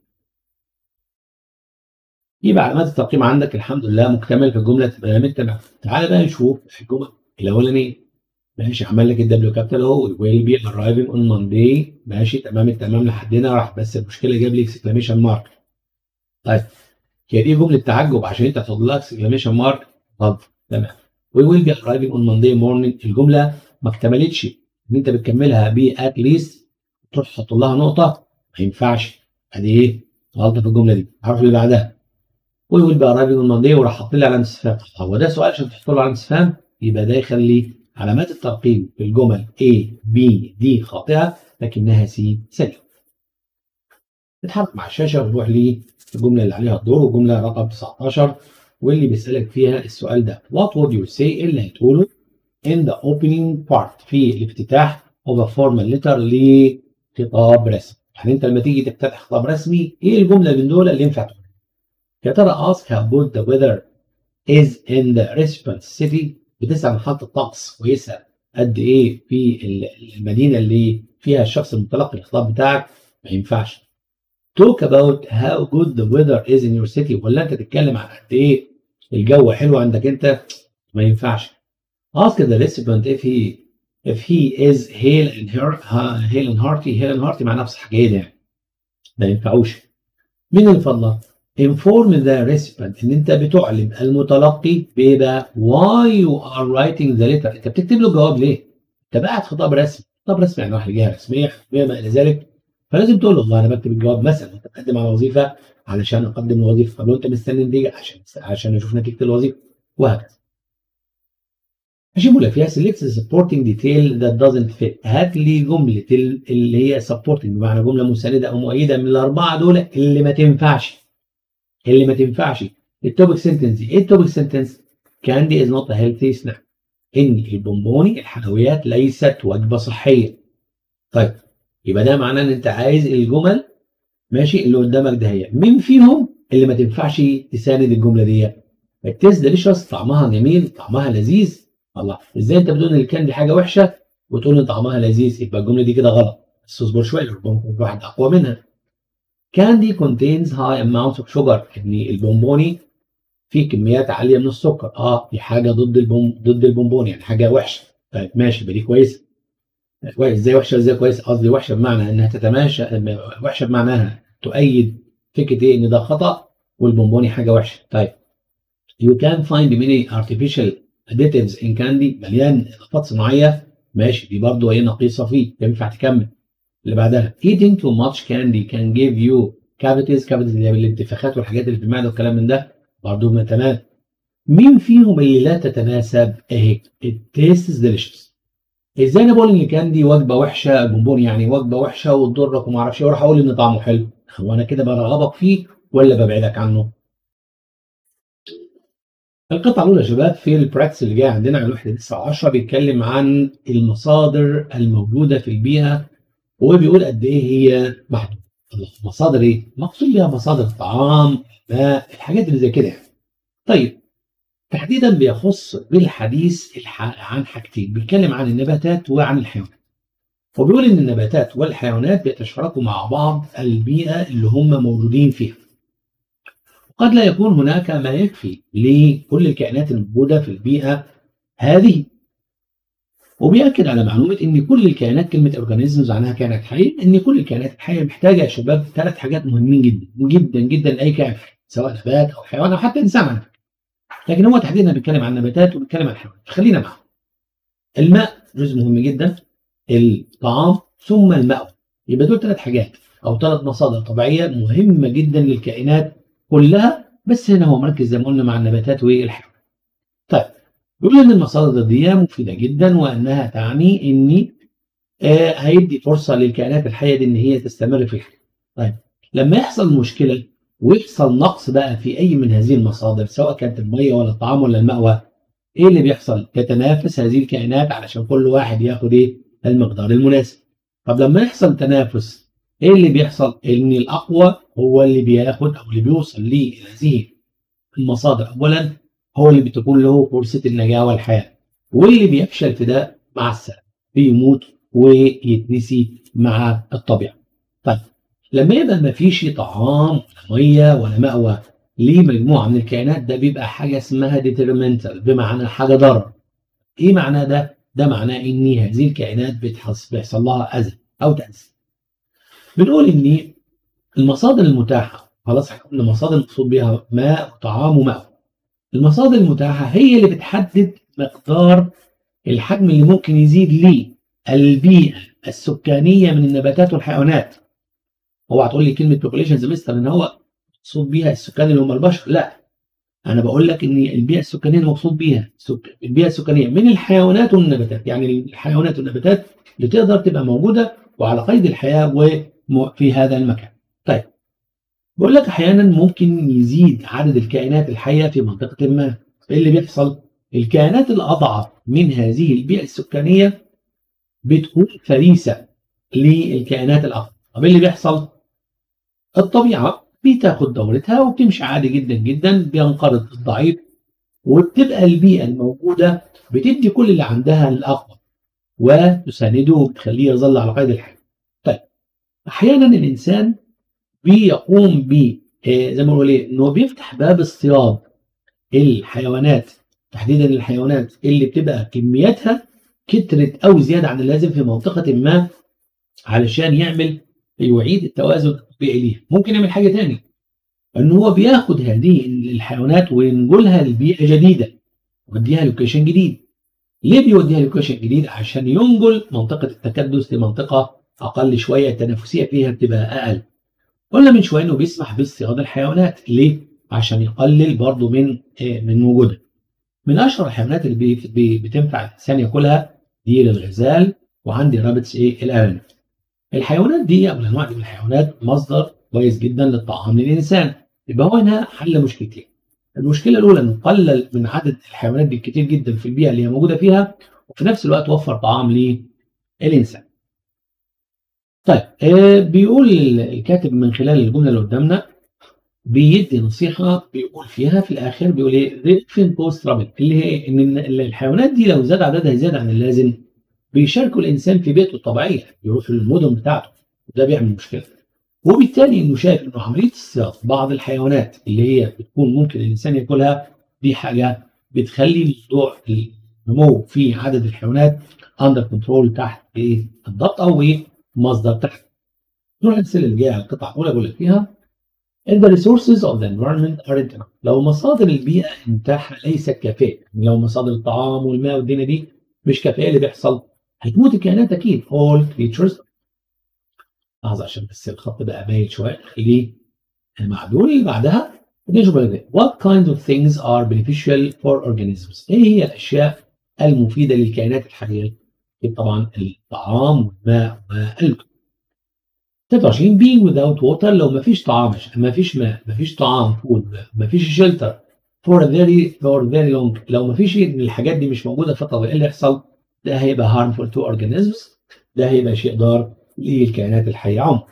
يبقى علامات الترقيم عندك الحمد لله مكتمل في الجمله تمام تمام تعالى بقى نشوف الجمل الاولانيه ماشي عمل لك الدبليو كابيتال اهو ويل بي ارايفنج اون ماندي ماشي تمام التمام لحد هنا راح بس المشكله جاب لي اكسكلاميشن مارك طيب هي دي جمله تعجب عشان انت تحط لها اكسكلاميشن مارك غلط تمام وي ويل بي ارايفنج اون ماندي مورنينج الجمله ما اكتملتش ان انت بتكملها ب ات ليست تروح تحط لها نقطه ما ينفعش ادي ايه غلطه في الجمله دي عارف اللي بعدها ويقول بقى راجل الماضيه وراح حاط لي علامه استفهام هو ده سؤال عشان تحط له علامه استفهام يبقى ده يخلي علامات الترقيم في الجمل A B D خاطئه لكنها C سليمه. نتحرك مع الشاشه ونروح للجمله اللي عليها الدور والجمله رقم 19 واللي بيسالك فيها السؤال ده What would you say اللي هتقوله in the opening part في الافتتاح of a formal letter لخطاب رسمي. يعني انت لما تيجي تفتتح خطاب رسمي ايه الجمله من دول اللي ينفع تقولها؟ يا ترى ask how good the weather is in the recipient city بتسأل عن حالة الطقس ويسأل قد ايه في المدينة اللي فيها الشخص المتلقي الخطاب بتاعك ما ينفعش. Talk about how good the weather is in your city ولا انت تتكلم عن قد ايه الجو حلو عندك انت ما ينفعش. Ask the recipient if he if he is hale and her hale and hearty hale and hearty مع نفس حاجة يعني. ما ينفعوش. مين اللي فضلك؟ inform the recipient ان انت بتعلم المتلقي بايه بقى؟ why you are writing the letter انت بتكتب له جواب ليه؟ انت بعت خطاب رسمي، خطاب رسمي يعني واحد جهه رسميه ما الى ذلك فلازم تقول له والله انا بكتب الجواب مثلا انت بتقدم على وظيفه علشان اقدم الوظيفه طب لو انت مستني نتيجه عشان عشان اشوف نتيجه الوظيفه وهكذا. هجيبه لك فيها select the supporting detail that doesn't fit هات لي جملة اللي هي supporting بمعنى جملة مساندة أو مؤيدة من الأربعة دول اللي ما تنفعش اللي ما تنفعش التوبك سنتنس ايه التوبك سنتنس؟ candy is not a healthy snack ان البونبوني الحلويات ليست وجبه صحيه طيب يبقى ده معناه ان انت عايز الجمل ماشي اللي قدامك ده هي مين فيهم اللي ما تنفعش تساند الجمله دي التيست ديليشس طعمها جميل طعمها لذيذ الله ازاي انت بتقول ان الكان دي حاجه وحشه وتقول ان طعمها لذيذ يبقى الجمله دي كده غلط بس اصبر شويه ربما واحد اقوى منها candy contains high amounts of sugar يعني البونبوني في كميات عاليه من السكر اه دي حاجه ضد البوم ضد البونبون يعني حاجه وحشه طيب ماشي يبقى دي كويسه كويس ازاي وحشه ازاي كويس قصدي وحشه بمعنى انها تتماشى وحشه بمعناها تؤيد فكره ايه ان ده خطا والبونبوني حاجه وحشه طيب you can find many artificial additives in candy مليان اضافات صناعيه ماشي دي برضه هي نقيصه فيه ينفع تكمل اللي بعدها eating too much candy can give you cavities cavities اللي هي الانتفاخات والحاجات اللي في المعده والكلام من ده برضه تمام مين فيهم اللي لا تتناسب اهي التيست ديليشس ازاي انا بقول ان الكاندي وجبه وحشه بونبون يعني وجبه وحشه وتضرك وما اعرفش ايه واروح اقول ان طعمه حلو هو انا كده برغبك فيه ولا ببعدك عنه القطعة الأولى يا شباب في البراكتس اللي جاي عندنا على الوحدة 9 10 بيتكلم عن المصادر الموجودة في البيئة وبيقول قد إيه هي محدودة. مصادر إيه؟ مقصود بيها مصادر الطعام، الماء، الحاجات اللي زي كده يعني. طيب تحديدا بيخص بالحديث عن حاجتين، بيتكلم عن النباتات وعن الحيوانات. وبيقول إن النباتات والحيوانات بيتشاركوا مع بعض البيئة اللي هم موجودين فيها. قد لا يكون هناك ما يكفي لكل الكائنات الموجودة في البيئة هذه وبيأكد على معلومة إن كل الكائنات كلمة أورجانيزمز عنها كائنات حية إن كل الكائنات الحية محتاجة يا شباب ثلاث حاجات مهمين جدا جدا جدا لأي كائن سواء نبات أو حيوان أو حتى إنسان عنه. لكن هو تحديدا بيتكلم عن النباتات وبيتكلم عن الحيوانات فخلينا معه. الماء جزء مهم جدا الطعام ثم المأوى يبقى دول ثلاث حاجات أو ثلاث مصادر طبيعية مهمة جدا للكائنات كلها بس هنا هو مركز زي ما قلنا مع النباتات والحيوانات. طيب بيقول ان المصادر دي مفيده جدا وانها تعني ان آه هيدي فرصه للكائنات الحيه دي ان هي تستمر في الحياه. طيب لما يحصل مشكله ويحصل نقص بقى في اي من هذه المصادر سواء كانت الميه ولا الطعام ولا المأوى ايه اللي بيحصل؟ تتنافس هذه الكائنات علشان كل واحد ياخد ايه؟ المقدار المناسب. طب لما يحصل تنافس ايه اللي بيحصل؟ ان الاقوى هو اللي بياخد او اللي بيوصل لهذه المصادر اولا هو اللي بتكون له فرصه النجاه والحياه واللي بيفشل في ده مع السلامه بيموت ويتنسي مع الطبيعه. طيب لما يبقى ما فيش طعام ولا ميه ولا مأوى لمجموعه من الكائنات ده بيبقى حاجه اسمها ديترمنتال بمعنى حاجه ضرر. ايه معناه ده؟ ده معناه ان هذه الكائنات بيحصل لها اذى او تأذى. بنقول ان المصادر المتاحه خلاص احنا قلنا مصادر مقصود بها ماء وطعام ومأوى المصادر المتاحه هي اللي بتحدد مقدار الحجم اللي ممكن يزيد ليه البيئه السكانيه من النباتات والحيوانات اوعى تقول لي كلمه population مستر ان هو مقصود بيها السكان اللي هم البشر لا انا بقول لك ان البيئه السكانيه المقصود بيها البيئه السكانيه من الحيوانات والنباتات يعني الحيوانات والنباتات اللي تقدر تبقى موجوده وعلى قيد الحياه في هذا المكان. طيب بقول لك احيانا ممكن يزيد عدد الكائنات الحيه في منطقه ما. ايه اللي بيحصل؟ الكائنات الاضعف من هذه البيئه السكانيه بتكون فريسه للكائنات الاقوى. طب ايه اللي بيحصل؟ الطبيعه بتاخد دورتها وبتمشي عادي جدا جدا بينقرض الضعيف وبتبقى البيئه الموجوده بتدي كل اللي عندها الاقوى وتسانده وبتخليه يظل على قيد الحياه. طيب احيانا الانسان بيقوم ب زي ما بنقول ايه انه بيفتح باب اصطياد الحيوانات تحديدا الحيوانات اللي بتبقى كمياتها كترت او زياده عن اللازم في منطقه ما علشان يعمل يعيد التوازن الطبيعي ليها ممكن يعمل حاجه تاني ان هو بياخد هذه الحيوانات وينقلها لبيئه جديده ويوديها لوكيشن جديد ليه بيوديها لوكيشن جديد عشان ينقل منطقه التكدس لمنطقه اقل شويه التنافسيه فيها بتبقى اقل قلنا من شويه انه بيسمح باصطياد الحيوانات ليه عشان يقلل برضه من من وجودها من اشهر الحيوانات اللي بي بي بتنفع الانسان ياكلها دي الغزال وعندي رابتس ايه الارانب الحيوانات دي او الانواع دي من الحيوانات مصدر كويس جدا للطعام للانسان يبقى هو هنا حل مشكلتين المشكله الاولى نقلل من عدد الحيوانات دي كتير جدا في البيئه اللي هي موجوده فيها وفي نفس الوقت وفر طعام للانسان طيب آه بيقول الكاتب من خلال الجمله اللي قدامنا بيدي نصيحه بيقول فيها في الاخر بيقول ايه ريفين بوست رابل اللي هي ان الحيوانات دي لو زاد عددها زياده عن اللازم بيشاركوا الانسان في بيئته الطبيعيه يروح المدن بتاعته وده بيعمل مشكله وبالتالي انه شايف انه عمليه اصطياد بعض الحيوانات اللي هي بتكون ممكن الانسان ياكلها دي حاجه بتخلي موضوع النمو في عدد الحيوانات اندر كنترول تحت ايه الضبط او ايه مصدر تحت نروح السنه اللي جايه على القطعه الاولى بقول لك فيها And the resources of the environment aren't enough. لو مصادر البيئة متاحة ليست كافية، يعني لو مصادر الطعام والماء والدنيا دي مش كافية اللي بيحصل هتموت الكائنات أكيد all creatures لحظة عشان بس الخط بقى باين شوية خليه المعدول اللي بعدها نشوف What kinds of things are beneficial for organisms؟ إيه هي الأشياء المفيدة للكائنات الحية؟ طبعا الطعام والماء والماء 23 being without water لو ما فيش طعام ما فيش ماء ما فيش طعام فود ما فيش شيلتر for a very for very long لو ما فيش الحاجات دي مش موجوده فتره طويله ايه اللي يحصل؟ ده هيبقى harmful to organisms ده هيبقى شيء ضار للكائنات الحيه عموما.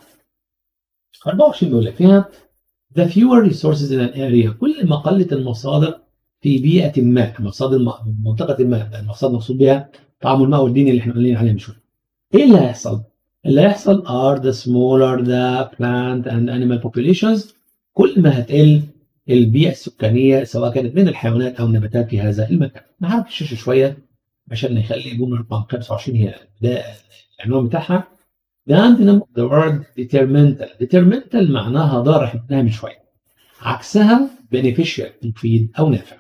24 بيقول لك فيها the fewer resources in an area كل ما قلت المصادر في بيئه ما مصادر منطقه ما المصادر مقصود بها طعام الماء والدين اللي احنا قايلين عليه من شويه. ايه اللي هيحصل؟ اللي هيحصل are the smaller the plant and animal populations كل ما هتقل البيئة السكانية سواء كانت من الحيوانات أو النباتات في هذا المكان. نعرف الشاشة شوية عشان نخلي الجملة رقم 25 هي ده العنوان بتاعها. The antonym of the word detrimental. detrimental معناها ضار احنا من شوية. عكسها beneficial مفيد أو نافع.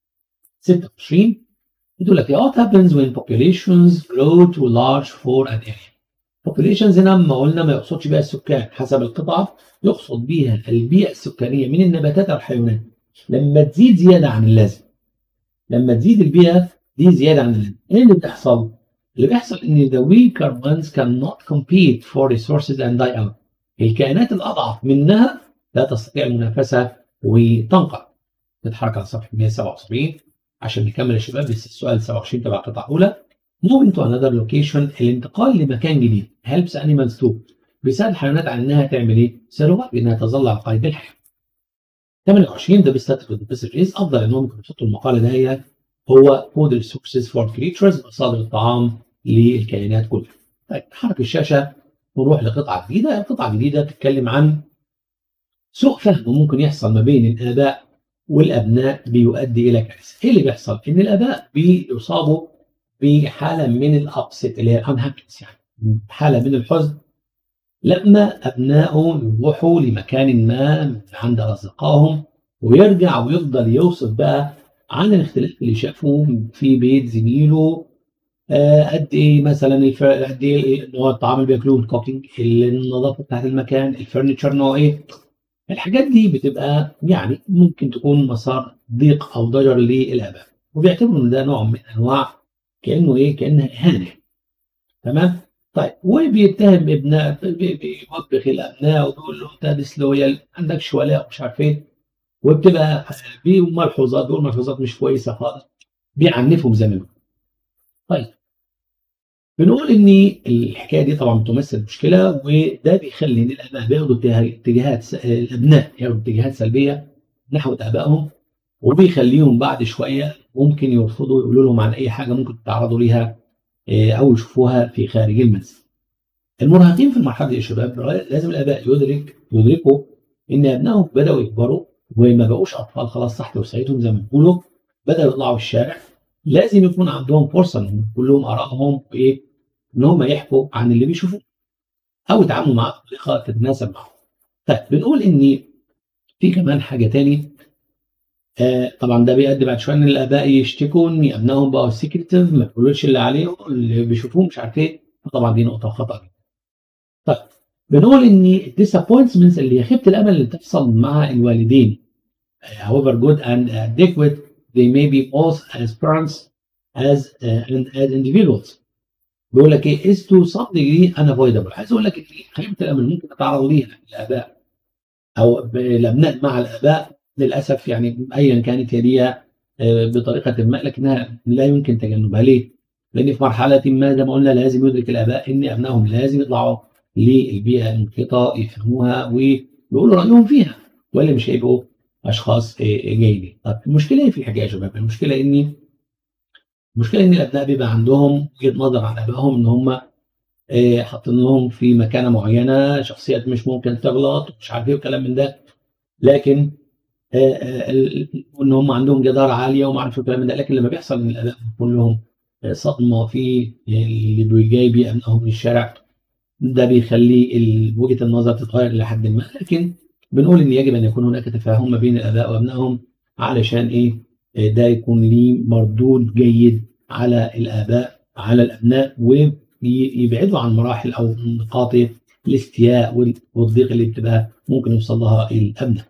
26 بتقول لك what happens when populations grow too large for an area. populations هنا ما قلنا ما يقصدش بيها السكان حسب القطعة يقصد بيها البيئة السكانية من النباتات أو الحيوانات لما تزيد زيادة عن اللازم لما تزيد البيئة دي زيادة عن اللازم إيه اللي بيحصل؟ اللي بيحصل إن the weaker ones cannot compete for resources and die out الكائنات الأضعف منها لا تستطيع المنافسة وتنقع نتحرك على صفحة 177 عشان نكمل يا شباب بس السؤال 27 تبع القطعة الأولى moving to another location الانتقال لمكان جديد helps animals to بيساعد الحيوانات على انها تعمل ايه؟ سيرفايف بانها تظل على قيد الحياه. 28 ده بيستاتيك بيسج از افضل انهم ممكن يحطوا المقاله ده هو food resources for creatures مصادر الطعام للكائنات كلها. طيب نحرك الشاشه ونروح لقطعه جديده، القطعه الجديده بتتكلم عن سوء فهم ممكن يحصل ما بين الاباء والابناء بيؤدي الى كارثه. ايه اللي بيحصل؟ ان الاباء بيصابوا بحاله من الابسط اللي هي unhappiness يعني حاله من الحزن لما ابنائه يروحوا لمكان ما عند اصدقائهم ويرجع ويفضل يوصف بقى عن الاختلاف اللي شافه في بيت زميله آه قد ايه مثلا قد ايه ان هو الطعام اللي بياكلوه الكوكينج النظافه بتاعت المكان الفرنتشر نوع ايه الحاجات دي بتبقى يعني ممكن تكون مسار ضيق او ضجر للاباء وبيعتبروا ان ده نوع من انواع كانه ايه كانها اهانه تمام طيب وبيتهم ابناء بيوبخ الابناء وبيقول له انت ديسلويال عندكش ولاء ومش عارف ايه وبتبقى ملحوظات بيقول ملحوظات مش كويسه خالص بيعنفهم زي ما بيقول طيب بنقول ان الحكايه دي طبعا بتمثل مشكله وده بيخلي ان الاباء بياخدوا اتجاهات الابناء ياخدوا اتجاهات سلبيه نحو ابائهم وبيخليهم بعد شويه ممكن يرفضوا يقولوا لهم عن اي حاجه ممكن تتعرضوا ليها او يشوفوها في خارج المنزل. المراهقين في المرحله دي يا شباب لازم الاباء يدرك يدركوا ان ابنائهم بداوا يكبروا وما بقوش اطفال خلاص تحت وسعتهم زي ما بيقولوا بداوا يطلعوا الشارع لازم يكون عندهم فرصه ان يقول لهم ارائهم وايه ان هم يحكوا عن اللي بيشوفوه او يتعاملوا معاه بطريقه تتناسب معهم. طيب بنقول ان في كمان حاجه تاني آه طبعا ده بيؤدي بعد شويه ان الاباء يشتكوا ان ابنائهم بقوا سيكريتيف ما بيقولوش اللي عليهم اللي بيشوفوه مش عارف ايه طبعا دي نقطه خطا طيب بنقول ان الديسابوينتمنتس اللي هي خيبه الامل اللي بتحصل مع الوالدين however good and adequate they may be both as parents as uh, and as individuals بيقول لك ايه is to some degree unavoidable عايز اقول لك ان خيبه الامل ممكن نتعرض ليها الاباء او الابناء مع الاباء للاسف يعني ايا كانت هي دي بطريقه ما لكنها لا يمكن تجنبها ليه؟ لان في مرحله ما زي ما قلنا لازم يدرك الاباء ان ابنائهم لازم يطلعوا للبيئه المحيطه يفهموها ويقولوا رايهم فيها ولا مش هيبقوا اشخاص جيدين. طب المشكله ايه في الحكايه يا شباب؟ المشكله ان المشكله ان الابناء بيبقى عندهم وجهه نظر عن ابائهم ان هم حاطين لهم في مكانه معينه شخصيات مش ممكن تغلط ومش عارف ايه وكلام من ده لكن وان هم عندهم جدارة عاليه وما اعرفش الكلام ده لكن لما بيحصل ان الاباء بيكون لهم صدمه في اللي جاي بيه ابنائهم من الشارع ده بيخلي وجهه النظر تتغير لحد ما لكن بنقول ان يجب ان يكون هناك تفاهم ما بين الاباء وابنائهم علشان ايه ده يكون ليه مردود جيد على الاباء على الابناء ويبعدوا عن مراحل او نقاط الاستياء والضيق اللي بتبقى ممكن يوصل لها الابناء.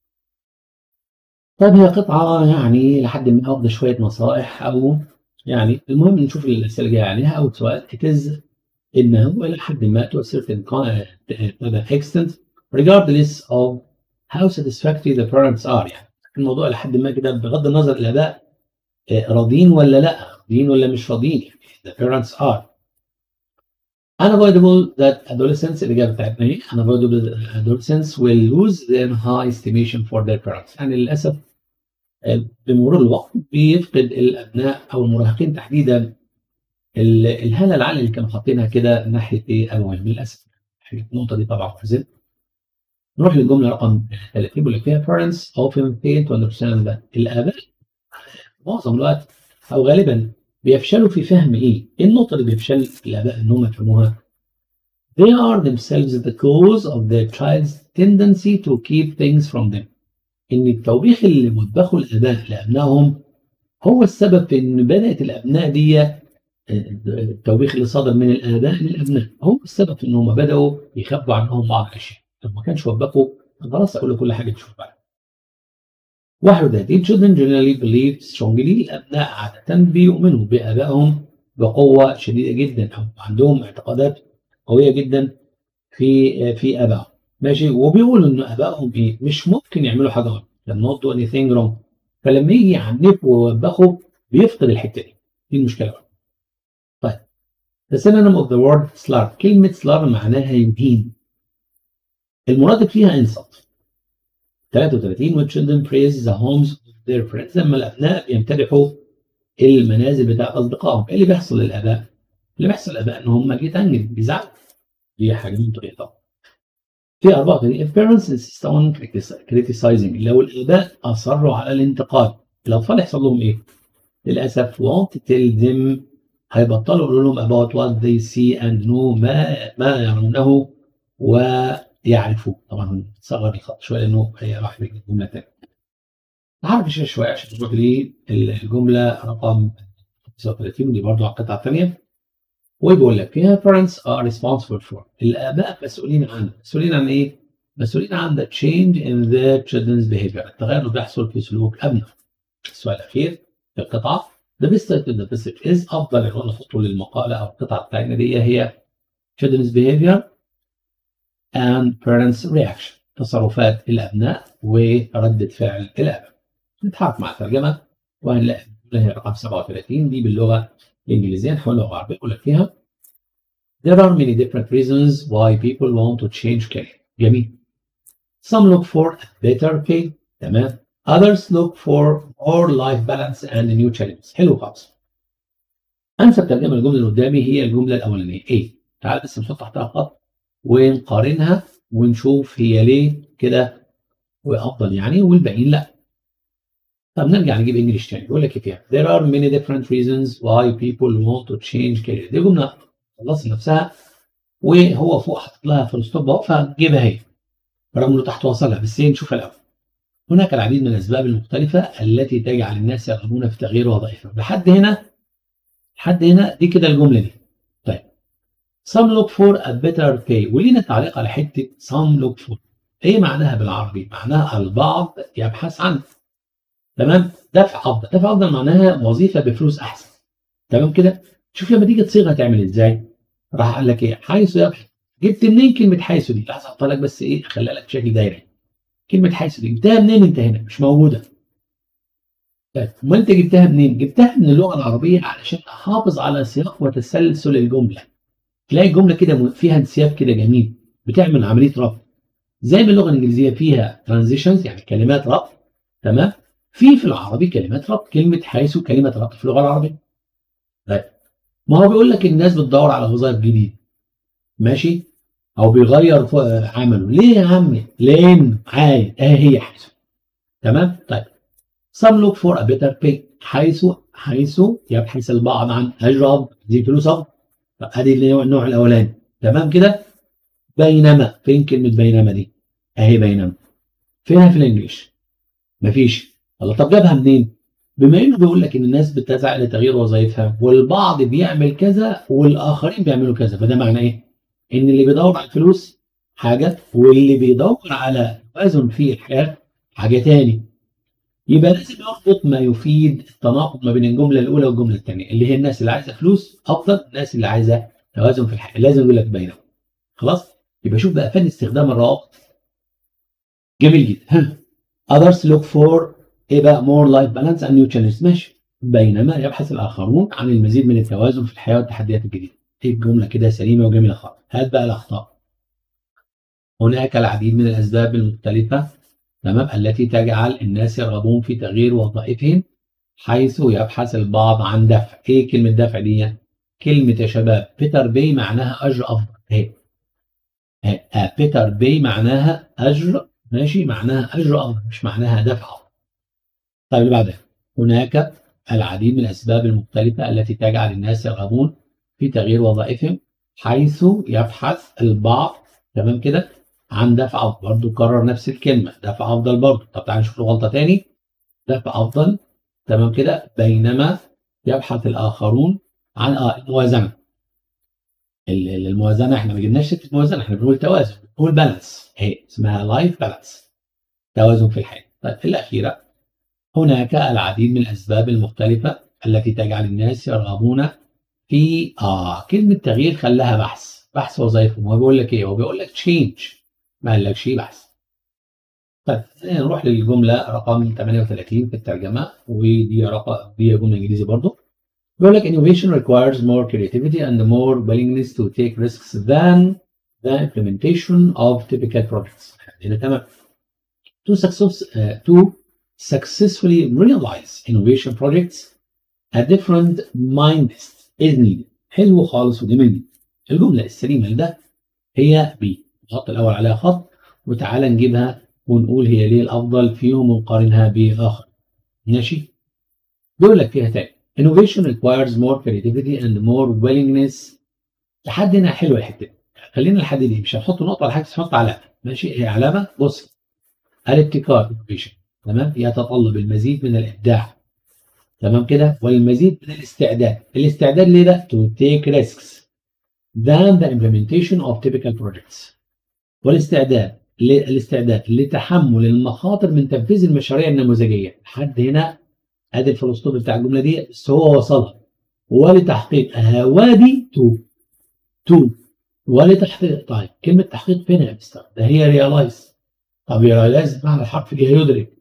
طيب هي قطعة يعني لحد ما واخدة شوية نصائح أو يعني المهم نشوف الأسئلة الجاية عليها أول سؤال it is إنه إلى حد ما to a certain extent regardless of how satisfactory the parents are يعني الموضوع لحد ما كده بغض النظر الآباء راضيين ولا لا راضيين ولا مش راضيين the parents are unavoidable that adolescents الإجابة بتاعتنا إيه unavoidable adolescents will lose their high estimation for their parents يعني للأسف بمرور الوقت بيفقد الابناء او المراهقين تحديدا الهاله العاليه اللي كانوا حاطينها كده ناحيه ايه ابوهم للاسف النقطه دي طبعا حزن نروح للجمله رقم 30 بيقول لك فيها parents often fail to understand that الاباء معظم الوقت او غالبا بيفشلوا في فهم ايه؟ ايه النقطه اللي بيفشل الاباء ان هم يفهموها؟ They are themselves the cause of their child's tendency to keep things from them. ان التوبيخ اللي وبخه الاباء لابنائهم هو السبب في ان بدات الابناء دي التوبيخ اللي صدر من الاباء للابناء هو السبب في ان هم بداوا يخبوا عنهم بعض الاشياء لو ما كانش وبخوا خلاص اقول له كل حاجه تشوف بعد 31 children generally believe strongly الابناء عاده بيؤمنوا بابائهم بقوه شديده جدا او عندهم اعتقادات قويه جدا في في ابائهم ماشي وبيقولوا ان ابائهم ايه مش ممكن يعملوا حاجه غلط not do anything wrong فلما يجي يعنفوا ويوبخوا بيفقد الحته دي دي المشكله بقى طيب the synonym of the word slur كلمه slur معناها يهين المرادف فيها انصت 33 when children praise the homes of their friends لما الابناء بيمتدحوا المنازل بتاع اصدقائهم ايه اللي بيحصل للاباء؟ اللي بيحصل للاباء ان هم بيتهنجوا بيزعلوا دي حاجه من طريقتهم في 34 if parents insist on criticizing لو الآباء أصروا على الانتقاد الأطفال يحصل لهم إيه؟ للأسف won't tell them هيبطلوا يقولوا لهم about what they see and know ما ما يرونه ويعرفوه طبعا صغر الخط شوية لأنه هي راح الجملة تاني هعرف الشاشة شوية عشان تروح لي الجملة رقم 39 دي برضه على القطعة الثانية وبيقول لك فيها parents are responsible for الآباء مسؤولين عن مسؤولين عن إيه؟ مسؤولين عن the change in their children's behavior التغير اللي بيحصل في سلوك أبنائهم السؤال الأخير في القطعة the best side of the passage is أفضل عنوان نحطه للمقالة أو القطعة بتاعتنا دي هي children's behavior and parents reaction تصرفات الأبناء وردة فعل الآباء نتحرك مع الترجمة وهنلاقي هي رقم 37 دي باللغة الإنجليزية نحولها لغة عربية يقول لك فيها There are many different reasons why people want to change career. جميل. Some look for a better pay. تمام. Others look for more life balance and new challenges. حلو خالص. أنسب ترجمة الجملة اللي قدامي هي الجملة الأولانية. إيه؟ تعال بس نحط تحتها خط ونقارنها ونشوف هي ليه كده وأفضل يعني والباقيين لأ. طب نرجع نجيب انجلش تاني بيقول لك ايه فيها there are many different reasons why people want to change career دي جمله خلصت نفسها وهو فوق حاطط لها فول ستوب اهو فجيبها هي رغم انه تحت وصلها بس هي نشوفها الاول هناك العديد من الاسباب المختلفه التي تجعل الناس يرغبون في تغيير وظائفهم لحد هنا لحد هنا دي كده الجمله دي طيب some look for a better pay ولينا تعليق على حته some look for ايه معناها بالعربي معناها البعض يبحث عن تمام دفع افضل دفع افضل معناها وظيفه بفلوس احسن تمام كده شوف لما تيجي تصيغها تعمل ازاي راح قال لك ايه حيث يبحث جبت منين كلمه حيث دي لحظه احطها لك بس ايه اخليها لك بشكل دايري كلمه حيث دي جبتها منين انت هنا مش موجوده طيب امال انت جبتها منين جبتها من اللغه العربيه علشان تحافظ على سياق وتسلسل الجمله تلاقي الجمله كده فيها انسياب كده جميل بتعمل عمليه ربط زي ما اللغه الانجليزيه فيها ترانزيشنز يعني كلمات ربط تمام في في العربي كلمات ربط كلمه حيث كلمه ربط في اللغه العربيه طيب ما هو بيقول لك الناس بتدور على وظائف جديده ماشي او بيغير عمله ليه يا عمي لان عايز اه هي حيث تمام طيب some look for a better pay حيث حيث يبحث البعض عن اجر دي فلوس افضل ادي النوع الاولاني تمام كده بينما فين كلمه بينما دي اهي بينما فينها في الانجليش مفيش الله طب جابها منين بما انه بيقول لك ان الناس بتسعى لتغيير وظائفها والبعض بيعمل كذا والاخرين بيعملوا كذا فده معناه ايه ان اللي بيدور على الفلوس حاجه واللي بيدور على توازن في الحياه حاجه تاني يبقى لازم يربط ما يفيد التناقض ما بين الجمله الاولى والجمله الثانيه اللي هي الناس اللي عايزه فلوس افضل الناس اللي عايزه توازن في الحياه لازم يقول لك بينهم خلاص يبقى شوف بقى فن استخدام الروابط جميل جدا ها others look for ايه بقى more life balance and new challenges ماشي بينما يبحث الاخرون عن المزيد من التوازن في الحياه والتحديات الجديده ايه الجمله كده سليمه وجميله خالص هات بقى الاخطاء هناك العديد من الاسباب المختلفه تمام التي تجعل الناس يرغبون في تغيير وظائفهم حيث يبحث البعض عن دفع ايه كلمه دفع دي كلمه يا شباب بيتر بي معناها اجر افضل اهي آه بيتر بي معناها اجر ماشي معناها اجر افضل مش معناها دفع افضل طيب اللي بعدها هناك العديد من الاسباب المختلفه التي تجعل الناس يرغبون في تغيير وظائفهم حيث يبحث البعض تمام كده عن دفع افضل برضه كرر نفس الكلمه دفع افضل برضه طب تعالى نشوف غلطه تاني دفع افضل تمام كده بينما يبحث الاخرون عن اه الموازنه الموازنه احنا ما جبناش سكه موازنه احنا بنقول توازن بنقول بالانس اهي اسمها لايف بالانس توازن في الحياه طيب الاخيره هناك العديد من الاسباب المختلفه التي تجعل الناس يرغبون في اه كلمه تغيير خلاها بحث بحث وظائفهم هو بيقول لك ايه هو بيقول لك تشينج ما قالكش بحث طيب نروح للجمله رقم 38 في الترجمه ودي رقم دي جمله انجليزي برضو بيقول لك innovation requires more creativity and more willingness to take risks than the implementation of typical projects هنا تمام to success uh, to successfully realize innovation projects a different mindset is needed حلو خالص وجميل جدا الجمله السليمه لده هي ب الخط الاول عليها خط وتعالى نجيبها ونقول هي ليه الافضل فيهم ونقارنها باخر ماشي بيقول لك فيها تاني innovation requires more creativity and more willingness لحد هنا حلوه الحته دي خلينا لحد دي مش هنحط نقطه ولا حاجه نحط علامه ماشي هي علامه بص الابتكار innovation تمام يتطلب المزيد من الابداع تمام كده والمزيد من الاستعداد الاستعداد ليه ده to take risks than the implementation of typical projects والاستعداد الاستعداد لتحمل المخاطر من تنفيذ المشاريع النموذجيه لحد هنا ادي الفلسطوب بتاع الجمله دي بس هو وصلها ولتحقيق هوادي تو تو ولتحقيق طيب كلمه تحقيق فين يا مستر؟ ده هي ريلايز طب ريلايز بمعنى الحرف دي يدرك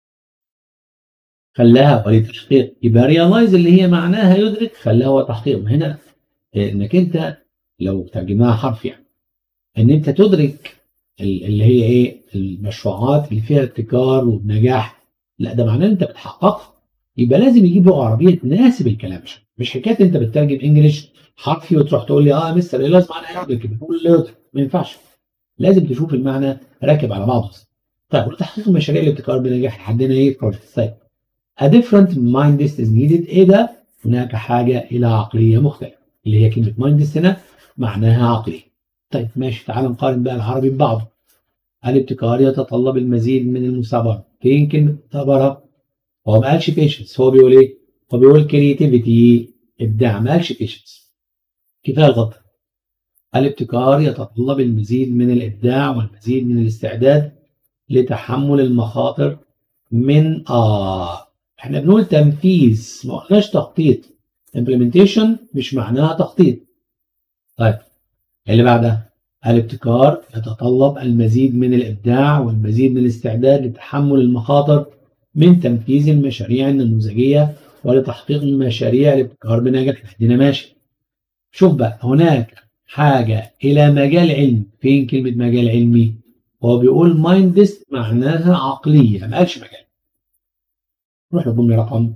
خلاها ولتحقيق يبقى ريلايز اللي هي معناها يدرك خلاها هو تحقيق هنا انك انت لو ترجمناها حرف يعني ان انت تدرك اللي هي ايه المشروعات اللي فيها ابتكار ونجاح لا ده معناه انت بتحققها يبقى لازم يجيب لغه عربيه تناسب الكلام مش حكايه انت بتترجم انجلش حرفي وتروح تقول لي اه مستر ايه لازم معنى يدرك بتقول يدرك ما ينفعش لازم تشوف المعنى راكب على بعضه طيب وتحقيق المشاريع الابتكار بنجاح لحدنا ايه بروجكت طيب A different mindset is needed ايه ده؟ هناك حاجه الى عقليه مختلفه اللي هي كلمه mindset هنا معناها عقلي طيب ماشي تعال نقارن بقى العربي ببعضه الابتكار يتطلب المزيد من المثابره فين كلمه مثابره هو ما قالش بيشنس هو بيقول ايه هو بيقول كريتيفيتي ابداع ما قالش بيشنس كفايه غلط الابتكار يتطلب المزيد من الابداع والمزيد من الاستعداد لتحمل المخاطر من آه احنا بنقول تنفيذ ما قلناش تخطيط implementation مش معناها تخطيط طيب اللي بعدها الابتكار يتطلب المزيد من الإبداع والمزيد من الاستعداد لتحمل المخاطر من تنفيذ المشاريع النموذجية ولتحقيق مشاريع الابتكار بنجاح لحدنا ماشي شوف بقى هناك حاجة إلى مجال علمي فين كلمة مجال علمي هو بيقول مايندست معناها عقلية ما قالش مجال نروح للجملة رقم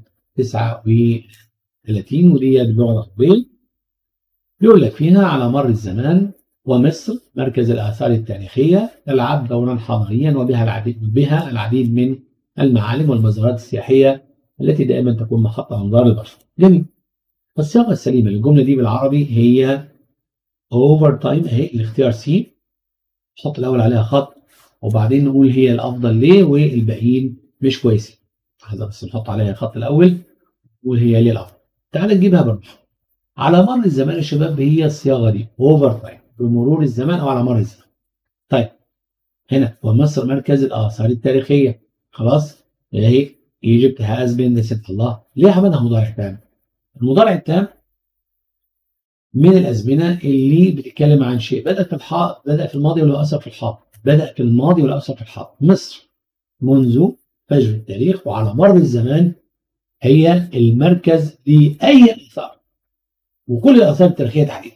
39 ودي باللغة العربية بيقول لك فيها على مر الزمان ومصر مركز الآثار التاريخية تلعب دورا حضاريا وبها العديد بها العديد من المعالم والمزارات السياحية التي دائما تكون محط أنظار البشر. جميل. الصياغة السليمة للجملة دي بالعربي هي اوفر تايم اهي الاختيار سي نحط الأول عليها خط وبعدين نقول هي الأفضل ليه والباقيين مش كويسين. لحظة بس نحط عليها الخط الأول نقول هي ليه الأفضل. تعال نجيبها بالراحة. على مر الزمان يا شباب هي الصياغة دي اوفر تايم بمرور الزمان أو على مر الزمان. طيب هنا ومصر مركز الآثار التاريخية خلاص اهي ايجيبت هاز بين ست الله ليه عملها مضارع تام؟ المضارع التام من الازمنه اللي بتتكلم عن شيء بدا في الحاضر بدا في الماضي ولا اثر في الحاضر بدا في الماضي ولا اثر في الحاضر مصر منذ فجر التاريخ وعلى مر الزمان هي المركز لاي اثار وكل الاثار التاريخيه تحديدا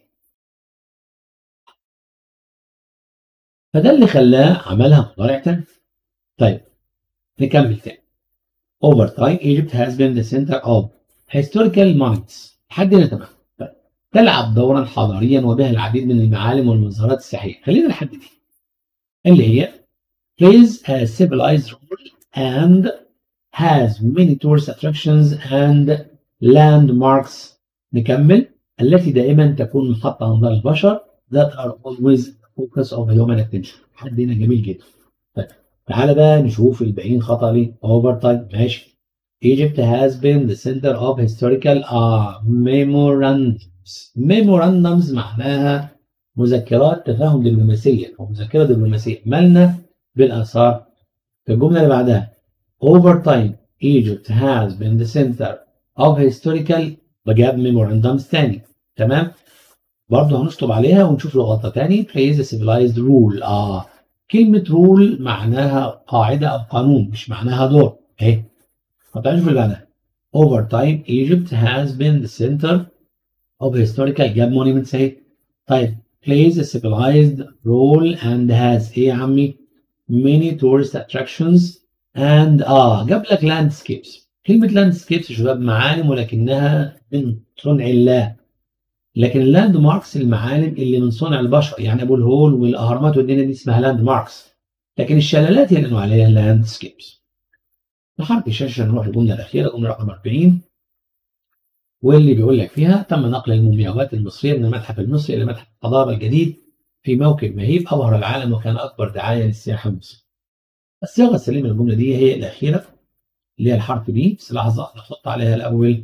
فده اللي خلاه عملها مضارع تام طيب نكمل تاني over time Egypt has been the center of historical minds لحد هنا تمام طيب. تلعب دورا حضاريا وبها العديد من المعالم والمظاهرات السياحيه خلينا لحد دي اللي هي plays a civilized role and has many tourist attractions and landmarks نكمل التي دائما تكون محط انظار البشر that are always focus of human attention لحد هنا جميل جدا طيب تعالى بقى نشوف الباقيين خطأ ليه اوفر تايم ماشي Egypt has been the center of historical uh, memorandums memorandums معناها مذكرات تفاهم دبلوماسية أو مذكرة دبلوماسية مالنا بالآثار في الجملة اللي بعدها over time Egypt has been the center of historical بجاب memorandums تاني تمام برضه هنشطب عليها ونشوف له غلطة تاني plays a civilized rule آه كلمة رول معناها قاعدة أو قانون مش معناها دور أهي هتعرفوا اللي بعدها Over time Egypt has been the center of historical جاب monuments أهي طيب plays a civilized role and has إيه يا عمي many tourist attractions and آه جاب لك landscapes كلمة landscapes يا شباب معالم ولكنها من صنع الله لكن اللاند ماركس المعالم اللي من صنع البشر يعني ابو الهول والاهرامات والدنيا دي اسمها لاند ماركس لكن الشلالات هي اللي نقول عليها لاند سكيبس نحرك الشاشه نروح للجمله الاخيره جمله رقم 40 واللي بيقول لك فيها تم نقل المومياوات المصريه من المتحف المصري الى متحف الحضاره الجديد في موكب مهيب ابهر العالم وكان اكبر دعايه للسياحه المصريه. الصياغه السليمه للجمله دي هي الاخيره اللي هي الحرف بي بس لحظه نحط عليها الاول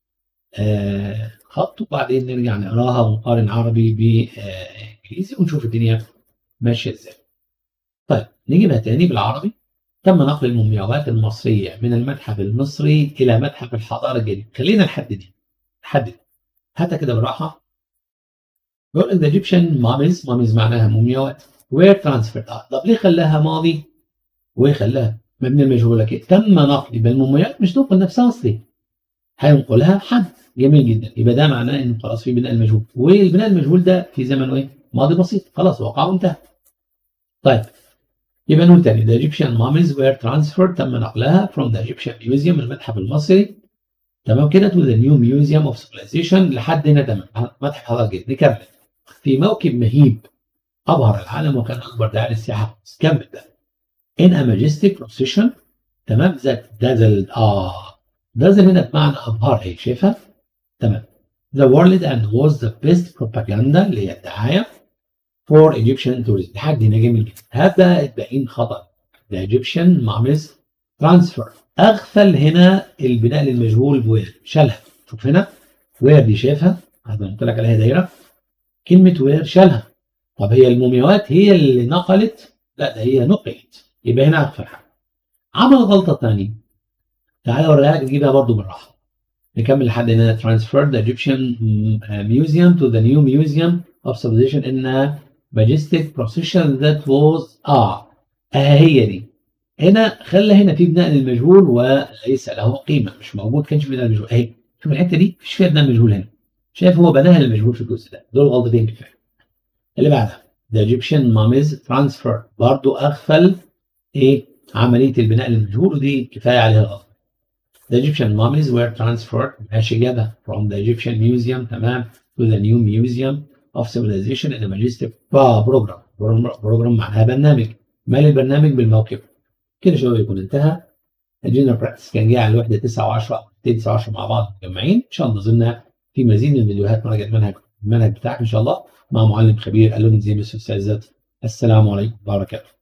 آه خط وبعدين نرجع نقراها ونقارن عربي بانجليزي ونشوف الدنيا ماشيه ازاي. طيب نجيبها تاني بالعربي تم نقل المومياوات المصريه من المتحف المصري الى متحف الحضاره الجديد. خلينا نحدد نحدد هاتها كده بالراحه. بيقول لك ذا ايجيبشن ماميز ماميز معناها مومياوات وير ترانسفيرد اه طب ليه خلاها ماضي وخلاها مبني المجهول لك تم نقل يبقى المومياوات مش تنقل نفسها اصلي هينقلها حد جميل جدا يبقى ده معناه انه خلاص في بناء المجهول والبناء المجهول ده في زمن ايه؟ ماضي بسيط خلاص وقع وانتهى. طيب يبقى نقول تاني the Egyptian mummies were transferred تم نقلها from the Egyptian museum المتحف المصري تمام كده to the new museum of civilization لحد هنا تمام متحف حضاره جديد نكمل في موكب مهيب ابهر العالم وكان اكبر داعي للسياحه كمل ده in a majestic procession تمام ذات dazzled اه dazzle هنا بمعنى ابهار هيك شايفها؟ تمام The world and was the best propaganda اللي هي الدعاية for Egyptian tourism لحد هنا جميل جدا هذا الباقيين خطأ The Egyptian mummies transfer أغفل هنا البناء للمجهول وير شالها شوف هنا وير دي شايفها هذا قلت لك عليها دايرة كلمة وير شالها طب هي المومياوات هي اللي نقلت لا ده هي نقلت يبقى هنا أغفل حاجة عمل غلطه ثانيه تعالى اوريها لك تجيبها برضه بالراحه نكمل لحد هنا transferred the Egyptian museum to the new museum of civilization in majestic procession that was اه اه هي دي هنا خلى هنا في بناء للمجهول وليس له قيمه مش موجود كانش بناء للمجهول اهي شوف الحته دي مفيش فيها بناء مجهول هنا شايف هو بناها للمجهول في الجزء ده دول غلطتين كفايه اللي بعدها the Egyptian mummies transfer برضو اغفل ايه عمليه البناء للمجهول ودي كفايه عليها غلط The Egyptian mummies were transferred ماشي جابها from the Egyptian museum تمام to the new museum of civilization in a majestic program بروجرام معناها برنامج مال البرنامج بالموقف كده شباب يكون انتهى الجنرال براكتس كان جاي على الوحده 9 و10 9 و10 مع بعض مجمعين ان شاء الله نزلنا في مزيد من الفيديوهات مراجعه المنهج المنهج بتاعك ان شاء الله مع معلم خبير الون زي الاستاذ السلام عليكم ورحمه الله وبركاته